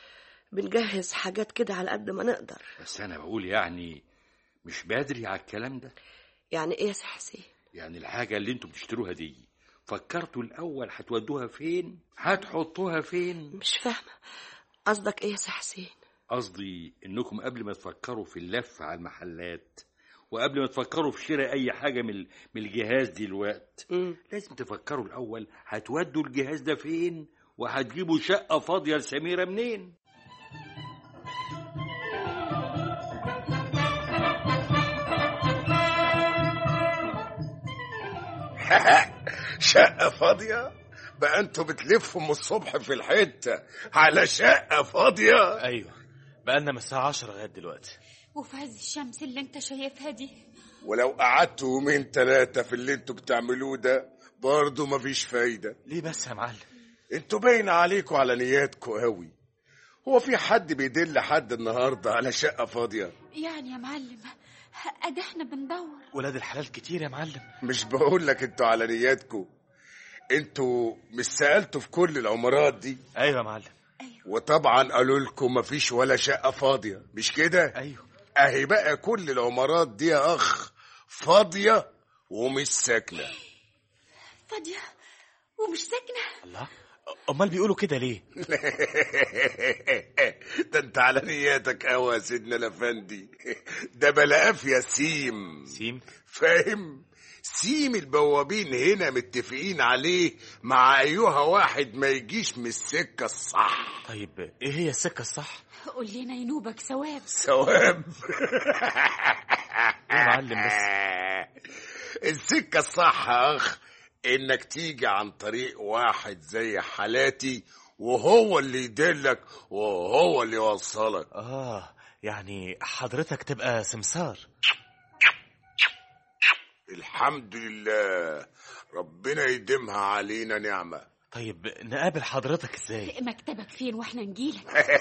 بنجهز حاجات كده على قد ما نقدر بس أنا بقول يعني مش بدري على الكلام ده يعني ايه يا سي حسين يعني الحاجة اللي انتوا بتشتروها دي فكرتوا الأول هتودوها فين؟ هتحطوها فين؟ مش فاهمة قصدك ايه يا سي حسين قصدي إنكم قبل ما تفكروا في اللف على المحلات وقبل ما تفكروا في شراء أي حاجة من ال- من الجهاز دلوقت مم. لازم تفكروا الأول هتودوا الجهاز ده فين؟ وهتجيبوا شقة فاضية لسميرة منين؟ شقة فاضية بقى انتوا بتلفوا من الصبح في الحتة على شقة فاضية ايوه بقالنا من الساعة 10 لغاية دلوقتي وفي عز الشمس اللي انت شايفها دي ولو قعدتوا يومين ثلاثة في اللي انتوا بتعملوه ده برضه مفيش فايدة ليه بس يا معلم انتوا باين عليكوا على نياتكوا قوي هو في حد بيدل حد النهاردة على شقة فاضية يعني يا معلم ادي احنا بندور ولاد الحلال كتير يا معلم مش بقول لك انتوا على نياتكوا انتوا مش سألتوا في كل العمارات دي ايوه يا معلم وطبعا قالوا لكم مفيش ولا شقة فاضية مش كده ايوه اهي بقى كل العمارات دي يا اخ فاضية ومش ساكنة فاضية ومش ساكنة الله امال بيقولوا كده ليه ده انت على نياتك قوي يا سيدنا الافندي ده بلاقاف يا سيم سيم فاهم سيم البوابين هنا متفقين عليه مع ايها واحد ما يجيش من السكة الصح طيب ايه هي السكة الصح قول لنا ينوبك ثواب ثواب يا معلم بس السكة الصح يا أخ إنك تيجي عن طريق واحد زي حالاتي وهو اللي يدلك وهو اللي يوصلك اه يعني حضرتك تبقى سمسار الحمد لله ربنا يديمها علينا نعمة طيب نقابل حضرتك ازاي مكتبك فين واحنا نجيلك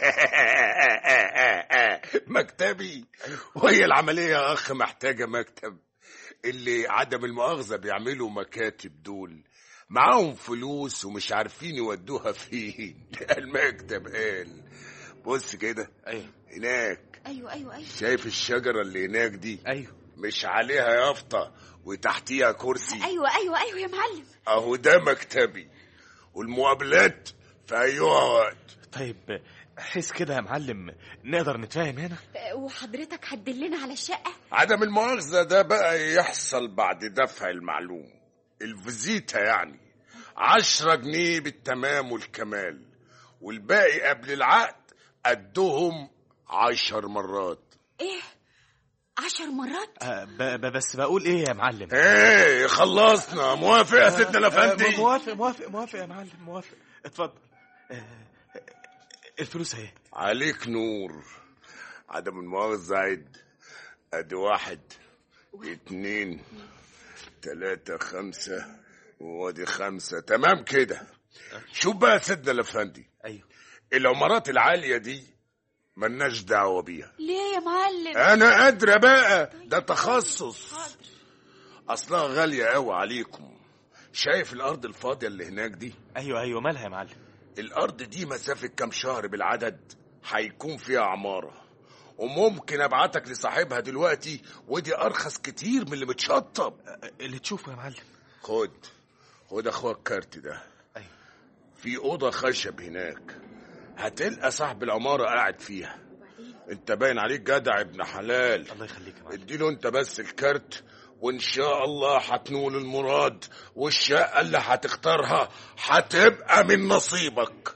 مكتبي وهي العملية يا أخ محتاجة مكتب اللي عدم المؤاخذة بيعملوا مكاتب دول معاهم فلوس ومش عارفين يودوها فين المكتب قال بص كده ايوه هناك ايوه ايوه ايوه شايف الشجرة اللي هناك دي ايوه مش عليها يافطة وتحتيها كرسي ايوه ايوه ايوه يا معلم اهو ده مكتبي والمقابلات في ايها وقت طيب حس كده يا معلم نقدر نتفاهم هنا وحضرتك هتدلنا على الشقه عدم المؤاخذة ده بقى يحصل بعد دفع المعلوم الفيزيتا يعني عشرة جنيه بالتمام والكمال والباقي قبل العقد قدهم عشر مرات ايه عشر مرات آه ب ب بس بقول ايه يا معلم ايه خلصنا موافق يا سيدنا آه، الافندي موافق موافق موافق يا معلم موافق اتفضل آه، الفلوس اهي عليك نور عدم المؤاخذة عد ادي واحد اتنين تلاتة خمسة وادي خمسة تمام كده شوف بقى يا سيدنا الافندي ايوه العمارات العالية دي ملناش دعوة بيها ليه يا معلم انا ادرى بقى ده تخصص اصلها غالية قوي عليكم شايف الارض الفاضية اللي هناك دي ايوه ايوه مالها يا معلم الارض دي مسافة كام شهر بالعدد هيكون فيها عمارة وممكن ابعتك لصاحبها دلوقتي ودي ارخص كتير من اللي متشطب آه، اللي تشوفه يا معلم خد خد اخوك الكارت ده ايوه في اوضه خشب هناك هتلقى صاحب العماره قاعد فيها انت باين عليك جدع ابن حلال الله يخليك يا معلم اديله انت بس الكارت وان شاء الله هتنول المراد والشقه اللي هتختارها هتبقى من نصيبك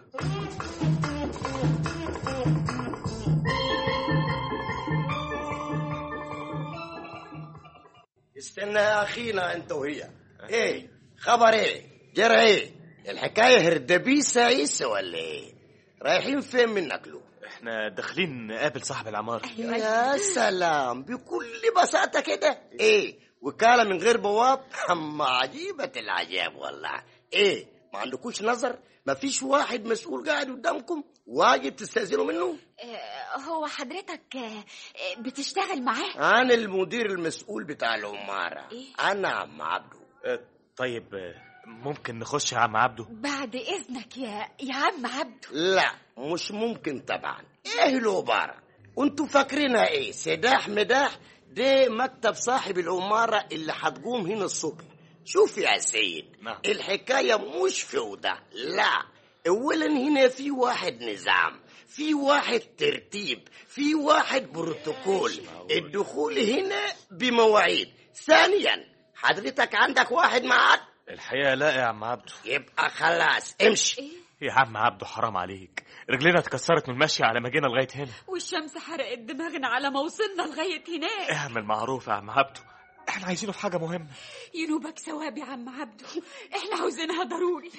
استنى يا اخينا انت وهي ايه خبر ايه جرى ايه الحكايه هردبيسه عيسى ولا ايه رايحين فين منك له احنا داخلين نقابل صاحب العمارة يا سلام بكل بساطه كده ايه وكاله من غير بواب اما عجيبه العجاب والله ايه ما عندكوش نظر ما فيش واحد مسؤول قاعد قدامكم واجب تستاذنوا منه آه، هو حضرتك آه، آه، بتشتغل معاه انا المدير المسؤول بتاع العماره إيه؟ انا عم عبده آه، طيب آه، ممكن نخش يا عم عبده بعد اذنك يا يا عم عبده لا مش ممكن طبعا ايه العبارة انتوا فاكرينها ايه سداح مداح ده مكتب صاحب العمارة اللي هتقوم هنا الصبح شوف يا سيد نعم. الحكاية مش فوضى لا اولا هنا في واحد نظام في واحد ترتيب في واحد بروتوكول الدخول هنا بمواعيد ثانيا حضرتك عندك واحد معاك الحقيقة لا يا عم عبده يبقى خلاص امشي يا عم عبده حرام عليك رجلينا اتكسرت من المشي على ما جينا لغاية هنا والشمس حرقت دماغنا على ما وصلنا لغاية هناك اعمل معروف يا عم عبده احنا عايزينه في حاجة مهمة ينوبك ثواب يا عم عبده احنا عاوزينها ضروري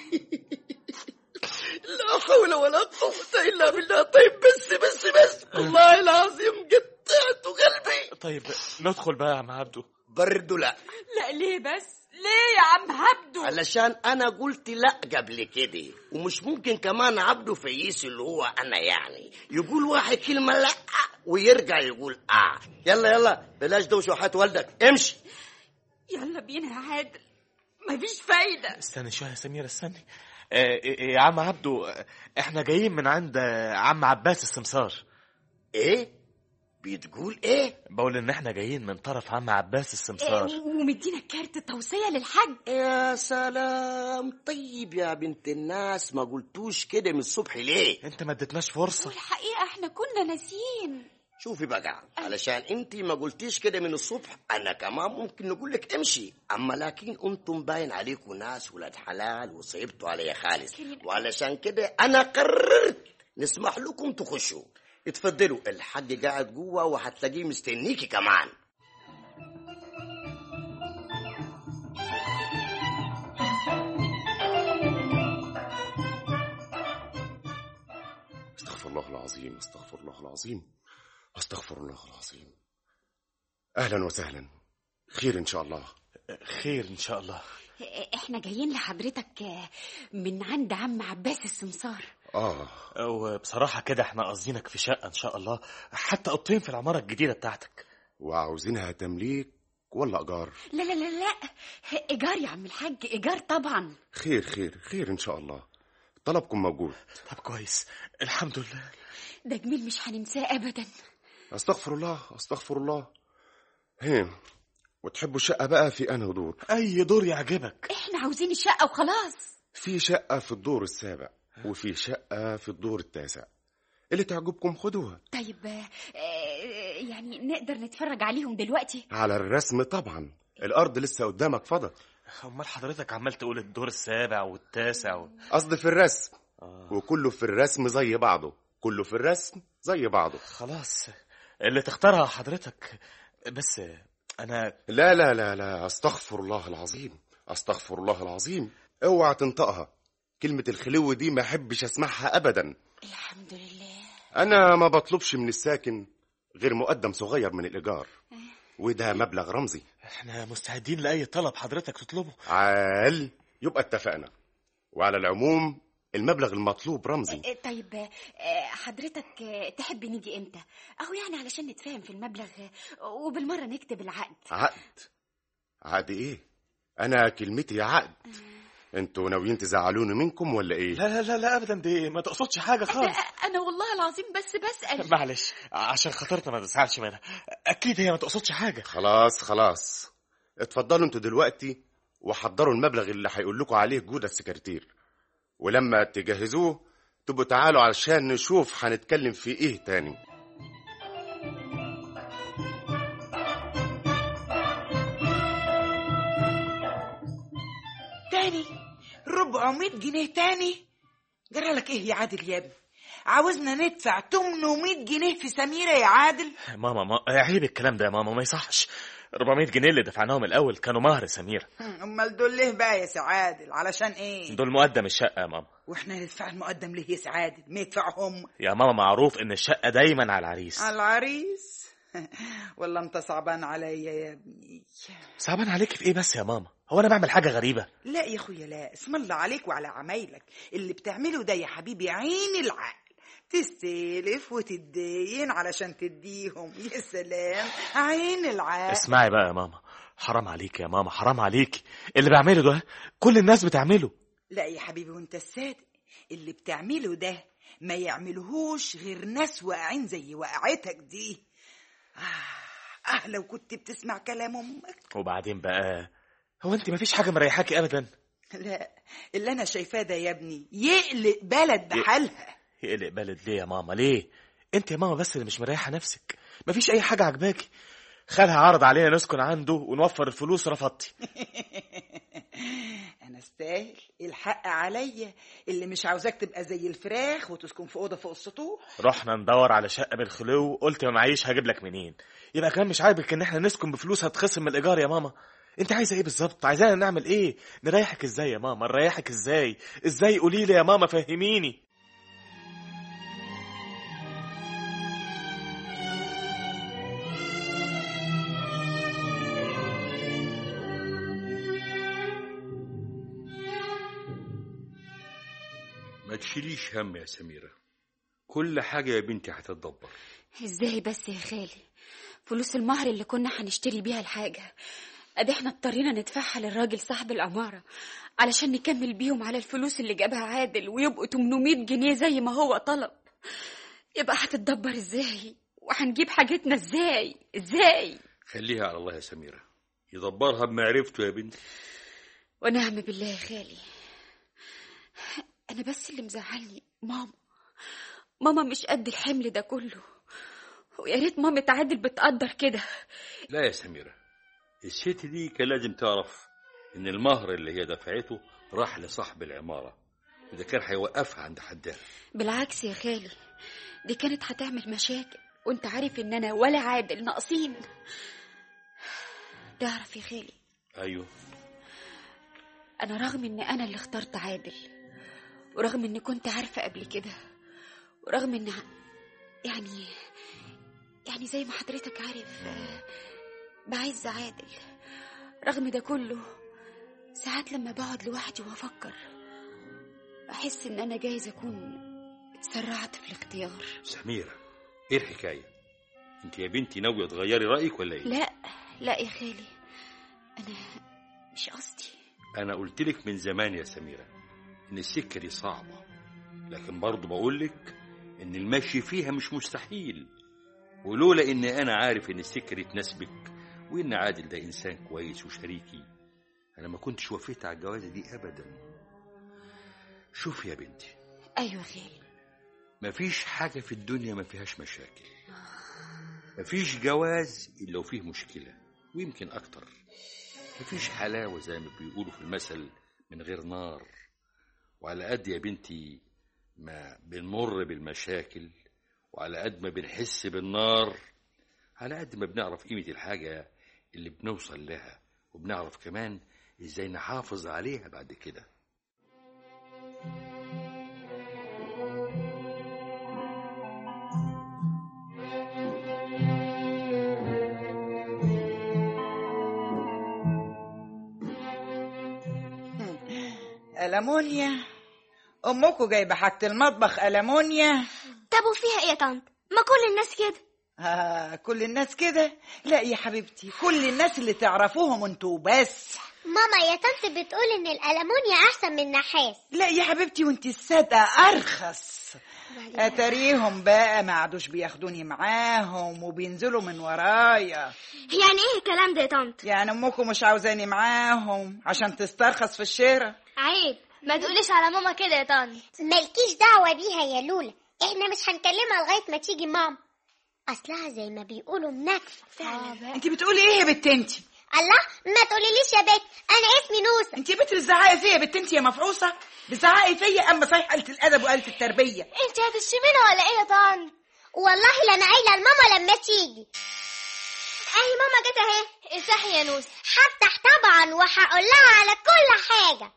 لا حول ولا قوة إلا بالله طيب بس بس بس والله العظيم قطعت قلبي طيب ندخل بقى يا عم عبده برضو لا لا ليه بس ليه يا عم عبده علشان أنا قلت لا قبل كده ومش ممكن كمان عبده فييس اللي هو أنا يعني يقول واحد كلمة لا ويرجع يقول آه يلا يلا بلاش دوشة وحياة والدك امشي يلا بينا يا عادل مفيش فايدة استني شوية يا سميرة استني آه، يا عم عبده آه، احنا جايين من عند آه، عم عباس السمسار إيه بتقول إيه بقول ان احنا جايين من طرف عم عباس السمسار إيه، ومدينا كارت توصية للحج يا سلام طيب يا بنت الناس ما قلتوش كده من الصبح ليه انت ما اديتناش فرصة والحقيقة احنا كنا ناسيين شوفي بقى علشان انت ما قلتيش كده من الصبح انا كمان ممكن نقول لك امشي اما لكن انتم باين عليكم ناس ولاد حلال وصيبتوا علي خالص وعلشان كده انا قررت نسمح لكم تخشوا اتفضلوا الحاج قاعد جوه وهتلاقيه مستنيكي كمان استغفر الله العظيم استغفر الله العظيم استغفر الله العظيم اهلا وسهلا خير ان شاء الله خير ان شاء الله احنا جايين لحضرتك من عند عم عباس السمسار اه وبصراحة كده احنا قاصدينك في شقة ان شاء الله حتى اوضتين في العمارة الجديدة بتاعتك وعاوزينها تمليك ولا ايجار لا لا لا لا ايجار يا عم الحاج ايجار طبعا خير خير خير ان شاء الله طلبكم موجود طب كويس الحمد لله ده جميل مش هننساه ابدا استغفر الله استغفر الله هين وتحبوا الشقة بقى في أنهي دور اي دور يعجبك احنا عاوزين الشقه وخلاص في شقة في الدور السابع وفي شقة في الدور التاسع اللي تعجبكم خدوها طيب آه، يعني نقدر نتفرج عليهم دلوقتي على الرسم طبعا الأرض لسه قدامك فضل امال حضرتك عمال تقول الدور السابع والتاسع و... قصدي في الرسم آه. وكله في الرسم زي بعضه كله في الرسم زي بعضه خلاص اللي تختارها حضرتك بس انا لا لا لا لا استغفر الله العظيم استغفر الله العظيم اوعى تنطقها كلمة الخلو دي ما احبش اسمعها ابدا الحمد لله انا ما بطلبش من الساكن غير مقدم صغير من الايجار وده مبلغ رمزي احنا مستعدين لاي طلب حضرتك تطلبه عال يبقى اتفقنا وعلى العموم المبلغ المطلوب رمزي آه، طيب آه، حضرتك آه، تحب نيجي امتى اهو يعني علشان نتفاهم في المبلغ آه، وبالمره نكتب العقد عقد عقد ايه انا كلمتي عقد انتوا ناويين تزعلوني منكم ولا ايه لا لا لا لا ابدا دي ما تقصدش حاجه خالص آه، انا والله العظيم بس بسال معلش عشان خاطرنا ما تزعلش منها اكيد هي ما تقصدش حاجه خلاص خلاص اتفضلوا انتوا دلوقتي وحضروا المبلغ اللي هيقول لكم عليه جودة السكرتير ولما تجهزوه تبقوا تعالوا علشان نشوف هنتكلم في ايه تاني تاني 400 جنيه تاني جرى لك ايه يا عادل يا ابني عاوزنا ندفع 800 جنيه في سميرة يا عادل ماما ما عيب الكلام ده يا ماما ما يصحش 400 جنيه اللي دفعناهم الاول كانوا مهر سمير هم، امال دول ليه بقى يا سي عادل علشان ايه دول مقدم الشقه يا ماما واحنا ندفع المقدم ليه يا سي عادل ما يدفعهم يا ماما معروف ان الشقه دايما على العريس على العريس والله انت صعبان عليا يا ابني صعبان عليك في ايه بس يا ماما هو انا بعمل حاجه غريبه لا يا اخويا لا اسم الله عليك وعلى عمايلك اللي بتعمله ده يا حبيبي عين العقل تستلف وتدين علشان تديهم يا سلام عين العقل اسمعي بقى يا ماما حرام عليك يا ماما حرام عليك اللي بعمله ده كل الناس بتعمله لا يا حبيبي وانت الصادق اللي بتعمله ده ما يعملهوش غير ناس واقعين زي وقعتك دي آه, اه لو كنت بتسمع كلام امك وبعدين بقى هو انت مفيش حاجه مريحاكي ابدا لا اللي انا شايفاه ده يا ابني يقلق بلد بحالها يقلق بلد ليه يا ماما ليه انت يا ماما بس اللي مش مريحه نفسك مفيش اي حاجه عجباكي خالها عرض علينا نسكن عنده ونوفر الفلوس رفضتي انا استاهل الحق عليا اللي مش عاوزاك تبقى زي الفراخ وتسكن في اوضه فوق السطوح رحنا ندور على شقه بالخلو قلت ما معيش هجيب لك منين يبقى كان مش عاجبك ان احنا نسكن بفلوس هتخصم من الايجار يا ماما انت عايزه ايه بالظبط عايزانا نعمل ايه نريحك ازاي يا ماما نريحك ازاي ازاي قولي لي يا ماما فهميني ما تشيليش هم يا سميرة كل حاجة يا بنتي هتتدبر ازاي بس يا خالي فلوس المهر اللي كنا هنشتري بيها الحاجة ادي احنا اضطرينا ندفعها للراجل صاحب العمارة علشان نكمل بيهم على الفلوس اللي جابها عادل ويبقوا 800 جنيه زي ما هو طلب يبقى هتتدبر ازاي وهنجيب حاجتنا ازاي ازاي خليها على الله يا سميرة يدبرها بمعرفته يا بنتي ونعم بالله يا خالي انا بس اللي مزعلني ماما ماما مش قد الحمل ده كله ويا ريت مامة عادل بتقدر كده لا يا سميرة الست دي كان لازم تعرف إن المهر اللي هي دفعته راح لصاحب العمارة وده كان هيوقفها عند حدها بالعكس يا خالي دي كانت هتعمل مشاكل وانت عارف ان انا ولا عادل ناقصين تعرف يا خالي أيوه انا رغم ان انا اللي اخترت عادل ورغم اني كنت عارفه قبل كده ورغم ان ع- يعني يعني زي ما حضرتك عارف آه، بعز عادل رغم ده كله ساعات لما بقعد لوحدي وافكر احس ان انا جايز اكون اتسرعت في الاختيار سميرة ايه الحكاية انت يا بنتي ناوية تغيري رأيك ولا ايه لا لا يا خالي انا مش قصدي انا قلت لك من زمان يا سميرة ان السكة دي صعبة لكن برضه بقول لك ان المشي فيها مش مستحيل ولولا ان انا عارف ان السكة دي تناسبك وان عادل ده انسان كويس وشريكي انا ما كنتش وافقت على الجوازة دي ابدا شوف يا بنتي ايوه خالي مفيش حاجة في الدنيا ما فيهاش مشاكل مفيش جواز إلا وفيه مشكلة ويمكن أكتر مفيش حلاوة زي ما بيقولوا في المثل من غير نار وعلى قد يا بنتي ما بنمر بالمشاكل وعلى قد ما بنحس بالنار على قد ما بنعرف قيمة الحاجة اللي بنوصل لها وبنعرف كمان ازاي نحافظ عليها بعد كده ألمونيا أمكم جايبة حاجة المطبخ ألمونيا طب وفيها ايه يا طنط ما كل الناس كده آه كل الناس كده لا يا حبيبتي كل الناس اللي تعرفوهم انتوا بس ماما يا طنط بتقول ان الألمونيا احسن من النحاس لا يا حبيبتي وانت الصدقة أرخص أتاريهم بقى ما عادوش بياخدوني معاهم وبينزلوا من ورايا يعني ايه الكلام ده يا طنط يعني أمكم مش عاوزاني معاهم عشان تسترخص في الشارع عيب ما تقوليش على ماما كده يا طنط مالكيش دعوة بيها يا لولا احنا مش هنكلمها لغاية ما تيجي ماما اصلها زي ما بيقولوا منكفة فعلا انت بتقولي ايه يا بت انت الله ما تقوليليش يا بت انا اسمي نوسة انت بت بتزعقي فيا يا بت انت يا مفعوصة بتزعقي فيا اما صحيح قلة الأدب وقلة التربية انت هتشتمينا ولا ايه يا طنط والله لا انا قايلة لماما لما تيجي اهي ماما جت اهي افتحي يا نوس هفتح طبعا وهقول لها على كل حاجة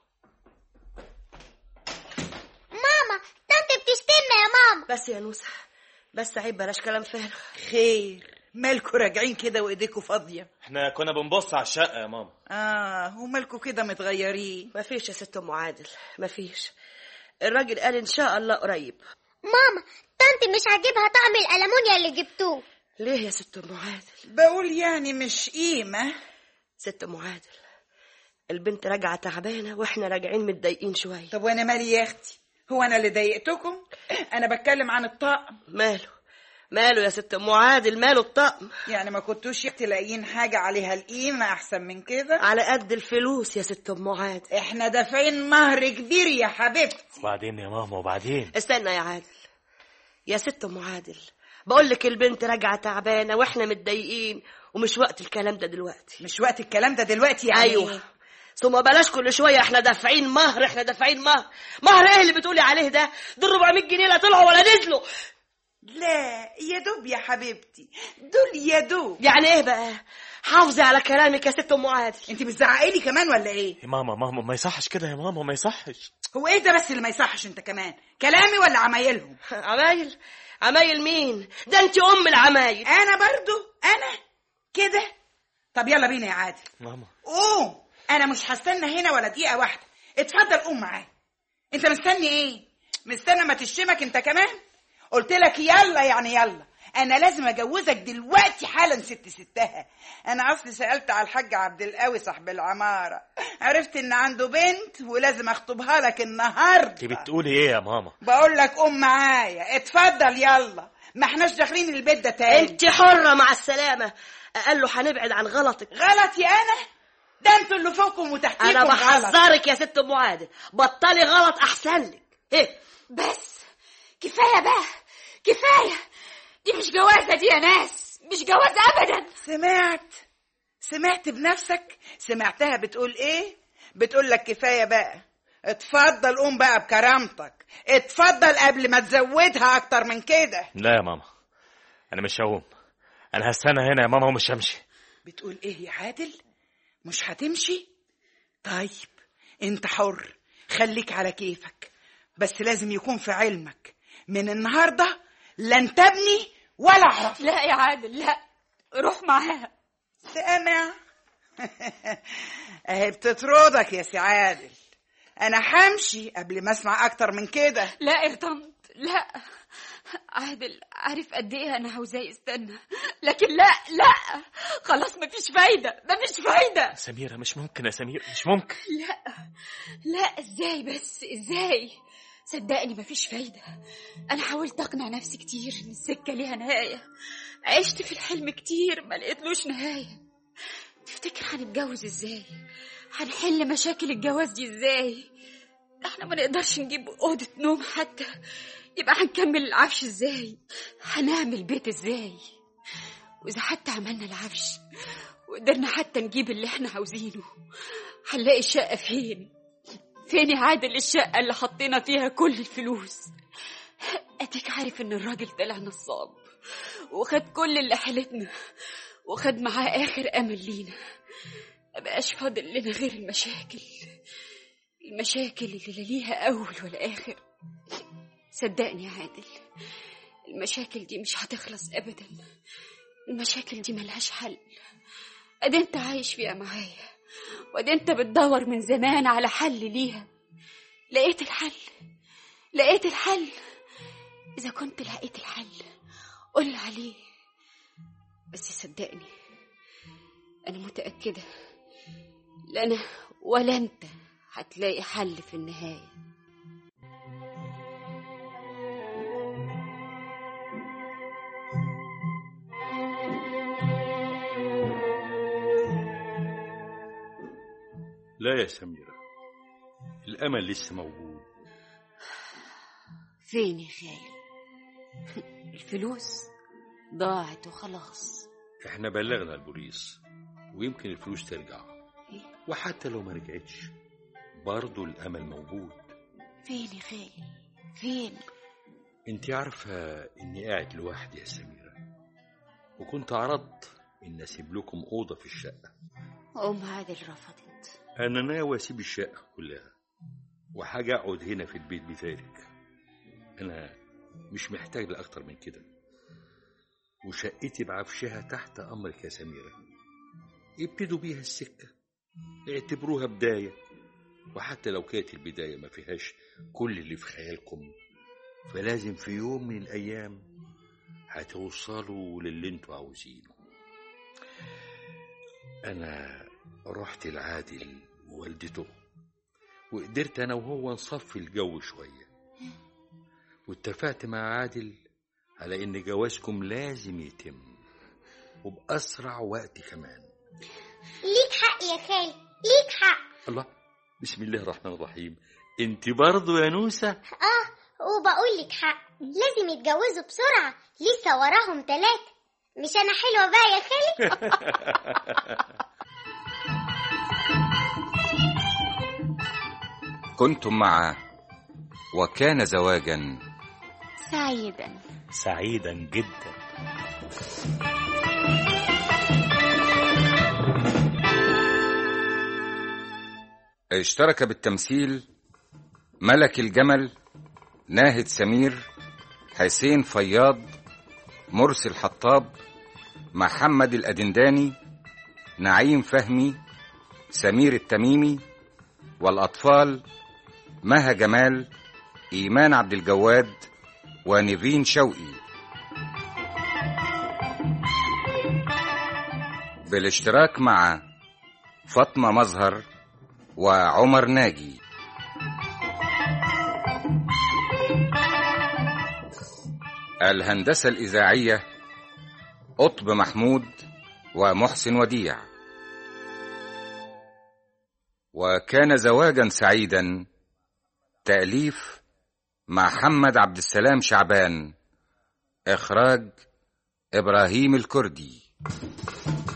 ماما طنط بتشتمنا يا ماما بس يا نوسة بس عيب بلاش كلام فارغ خير مالكوا راجعين كده وايديكوا فاضية احنا كنا بنبص على الشقة يا ماما اه ومالكوا كده متغيرين مفيش يا ست ام عادل مفيش الراجل قال ان شاء الله قريب ماما طنط مش عاجبها طقم الألمونيا اللي جبتوه ليه يا ست ام عادل بقول يعني مش قيمة ست ام عادل البنت راجعه تعبانه واحنا راجعين متضايقين شويه طب وانا مالي يا اختي هو انا اللي ضايقتكم انا بتكلم عن الطقم ماله ماله يا ست ام عادل ماله الطقم يعني ما كنتوش تلاقيين حاجة عليها القيمة أحسن من كده على قد الفلوس يا ست ام عادل احنا دافعين مهر كبير يا حبيبتي وبعدين يا ماما وبعدين استنى يا عادل يا ست ام عادل بقول لك البنت راجعه تعبانه واحنا متضايقين ومش وقت الكلام ده دلوقتي مش وقت الكلام ده دلوقتي يعني ايوه ثم بلاش كل شويه احنا دافعين مهر احنا دافعين مهر مهر ايه اللي بتقولي عليه ده دول 400 جنيه لا طلعوا ولا نزلوا لا يا دوب يا حبيبتي دول يا دوب يعني ايه بقى حافظي على كلامك يا ست ام عادل انت بتزعقي لي كمان ولا ايه يا ماما ماما ما يصحش كده يا ماما ما يصحش هو ايه ده بس اللي ما يصحش انت كمان كلامي ولا عمايلهم عمايل عمايل مين ده انت ام العمايل انا برضو انا كده طب يلا بينا يا عادل ماما قوم انا مش هستنى هنا ولا دقيقه واحده اتفضل قوم معايا انت مستني ايه مستنى ما تشتمك انت كمان قلت لك يلا يعني يلا انا لازم اجوزك دلوقتي حالا ست ستها انا اصلي سالت على الحاج عبد القوي صاحب العماره عرفت ان عنده بنت ولازم اخطبها لك النهارده انت بتقولي ايه يا ماما بقول لك قوم معايا اتفضل يلا ما احناش داخلين البيت ده تاني انت حره مع السلامه قال له هنبعد عن غلطك غلط يا انا ده انتوا اللي فوقكم وتحتيكم انا غلط. بحذرك يا ست ام عادل بطلي غلط احسن لك ايه بس كفايه بقى كفايه دي مش جوازه دي يا ناس مش جوازه ابدا سمعت سمعت بنفسك سمعتها بتقول ايه بتقول لك كفايه بقى اتفضل قوم بقى بكرامتك اتفضل قبل ما تزودها اكتر من كده لا يا ماما انا مش هقوم انا هستنى هنا يا ماما ومش همشي بتقول ايه يا عادل مش هتمشي طيب انت حر خليك على كيفك بس لازم يكون في علمك من النهارده لن تبني ولا اعرف لا يا عادل لا روح معاها سامع اهي بتطردك يا سي عادل انا همشي قبل ما اسمع اكتر من كده لا يا طنط لا عادل عارف قد ايه انا عاوزاه يستنى لكن لا لا خلاص مفيش فايده مفيش فايده سميرة مش ممكن يا سمير مش ممكن لا لا ازاي بس ازاي صدقني مفيش فايدة أنا حاولت أقنع نفسي كتير إن السكة ليها نهاية عشت في الحلم كتير ما لقيتلوش نهاية تفتكر هنتجوز إزاي هنحل مشاكل الجواز دي إزاي إحنا ما نقدرش نجيب أوضة نوم حتى يبقى هنكمل العفش إزاي هنعمل بيت إزاي وإذا حتى عملنا العفش وقدرنا حتى نجيب اللي إحنا عاوزينه هنلاقي الشقة فين فين يا عادل الشقة اللي حطينا فيها كل الفلوس أديك عارف إن الراجل طلع نصاب وخد كل اللي حيلتنا وخد معاه آخر أمل لينا مبقاش فاضل لنا غير المشاكل المشاكل اللي لا ليها أول ولا آخر صدقني يا عادل المشاكل دي مش هتخلص أبدا المشاكل دي ملهاش حل أدي أنت عايش فيها معايا وأدي أنت بتدور من زمان على حل ليها لقيت الحل لقيت الحل إذا كنت لقيت الحل قول عليه بس صدقني أنا متأكدة لا أنا ولا أنت هتلاقي حل في النهاية لا يا سميرة الأمل لسه موجود فين يا خالي الفلوس ضاعت وخلاص احنا بلغنا البوليس ويمكن الفلوس ترجع وحتى لو ما رجعتش برضه الأمل موجود فين يا خالي فين انت عارفة اني قاعد لوحدي يا سميرة وكنت عرضت ان اسيب لكم اوضة في الشقة أم عادل رفضت انا ناوي اسيب الشقة كلها وحاجة اقعد هنا في البيت بتاعك انا مش محتاج لاكتر من كده وشقتي بعفشها تحت امرك يا سميرة ابتدوا بيها السكة اعتبروها بداية وحتى لو كانت البداية ما فيهاش كل اللي في خيالكم فلازم في يوم من الأيام هتوصلوا للي انتوا عاوزينه أنا رحت لعادل ووالدته وقدرت أنا وهو نصفي الجو شوية واتفقت مع عادل على إن جوازكم لازم يتم وبأسرع وقت كمان ليك حق يا خالي ليك حق الله بسم الله الرحمن الرحيم انت برضو يا نوسة اه وبقول لك حق لازم يتجوزوا بسرعة لسه وراهم ثلاثة مش أنا حلوة بقى يا خالي كنتم مع وكان زواجا سعيدا سعيدا جدا اشترك بالتمثيل ملك الجمل ناهد سمير حسين فياض مرسي الحطاب محمد الأدنداني نعيم فهمي سمير التميمي والأطفال مها جمال إيمان عبد الجواد ونيفين شوقي بالاشتراك مع فاطمة مظهر وعمر ناجي الهندسة الإذاعية قطب محمود ومحسن وديع وكان زواجا سعيدا تأليف محمد عبد السلام شعبان إخراج إبراهيم الكردي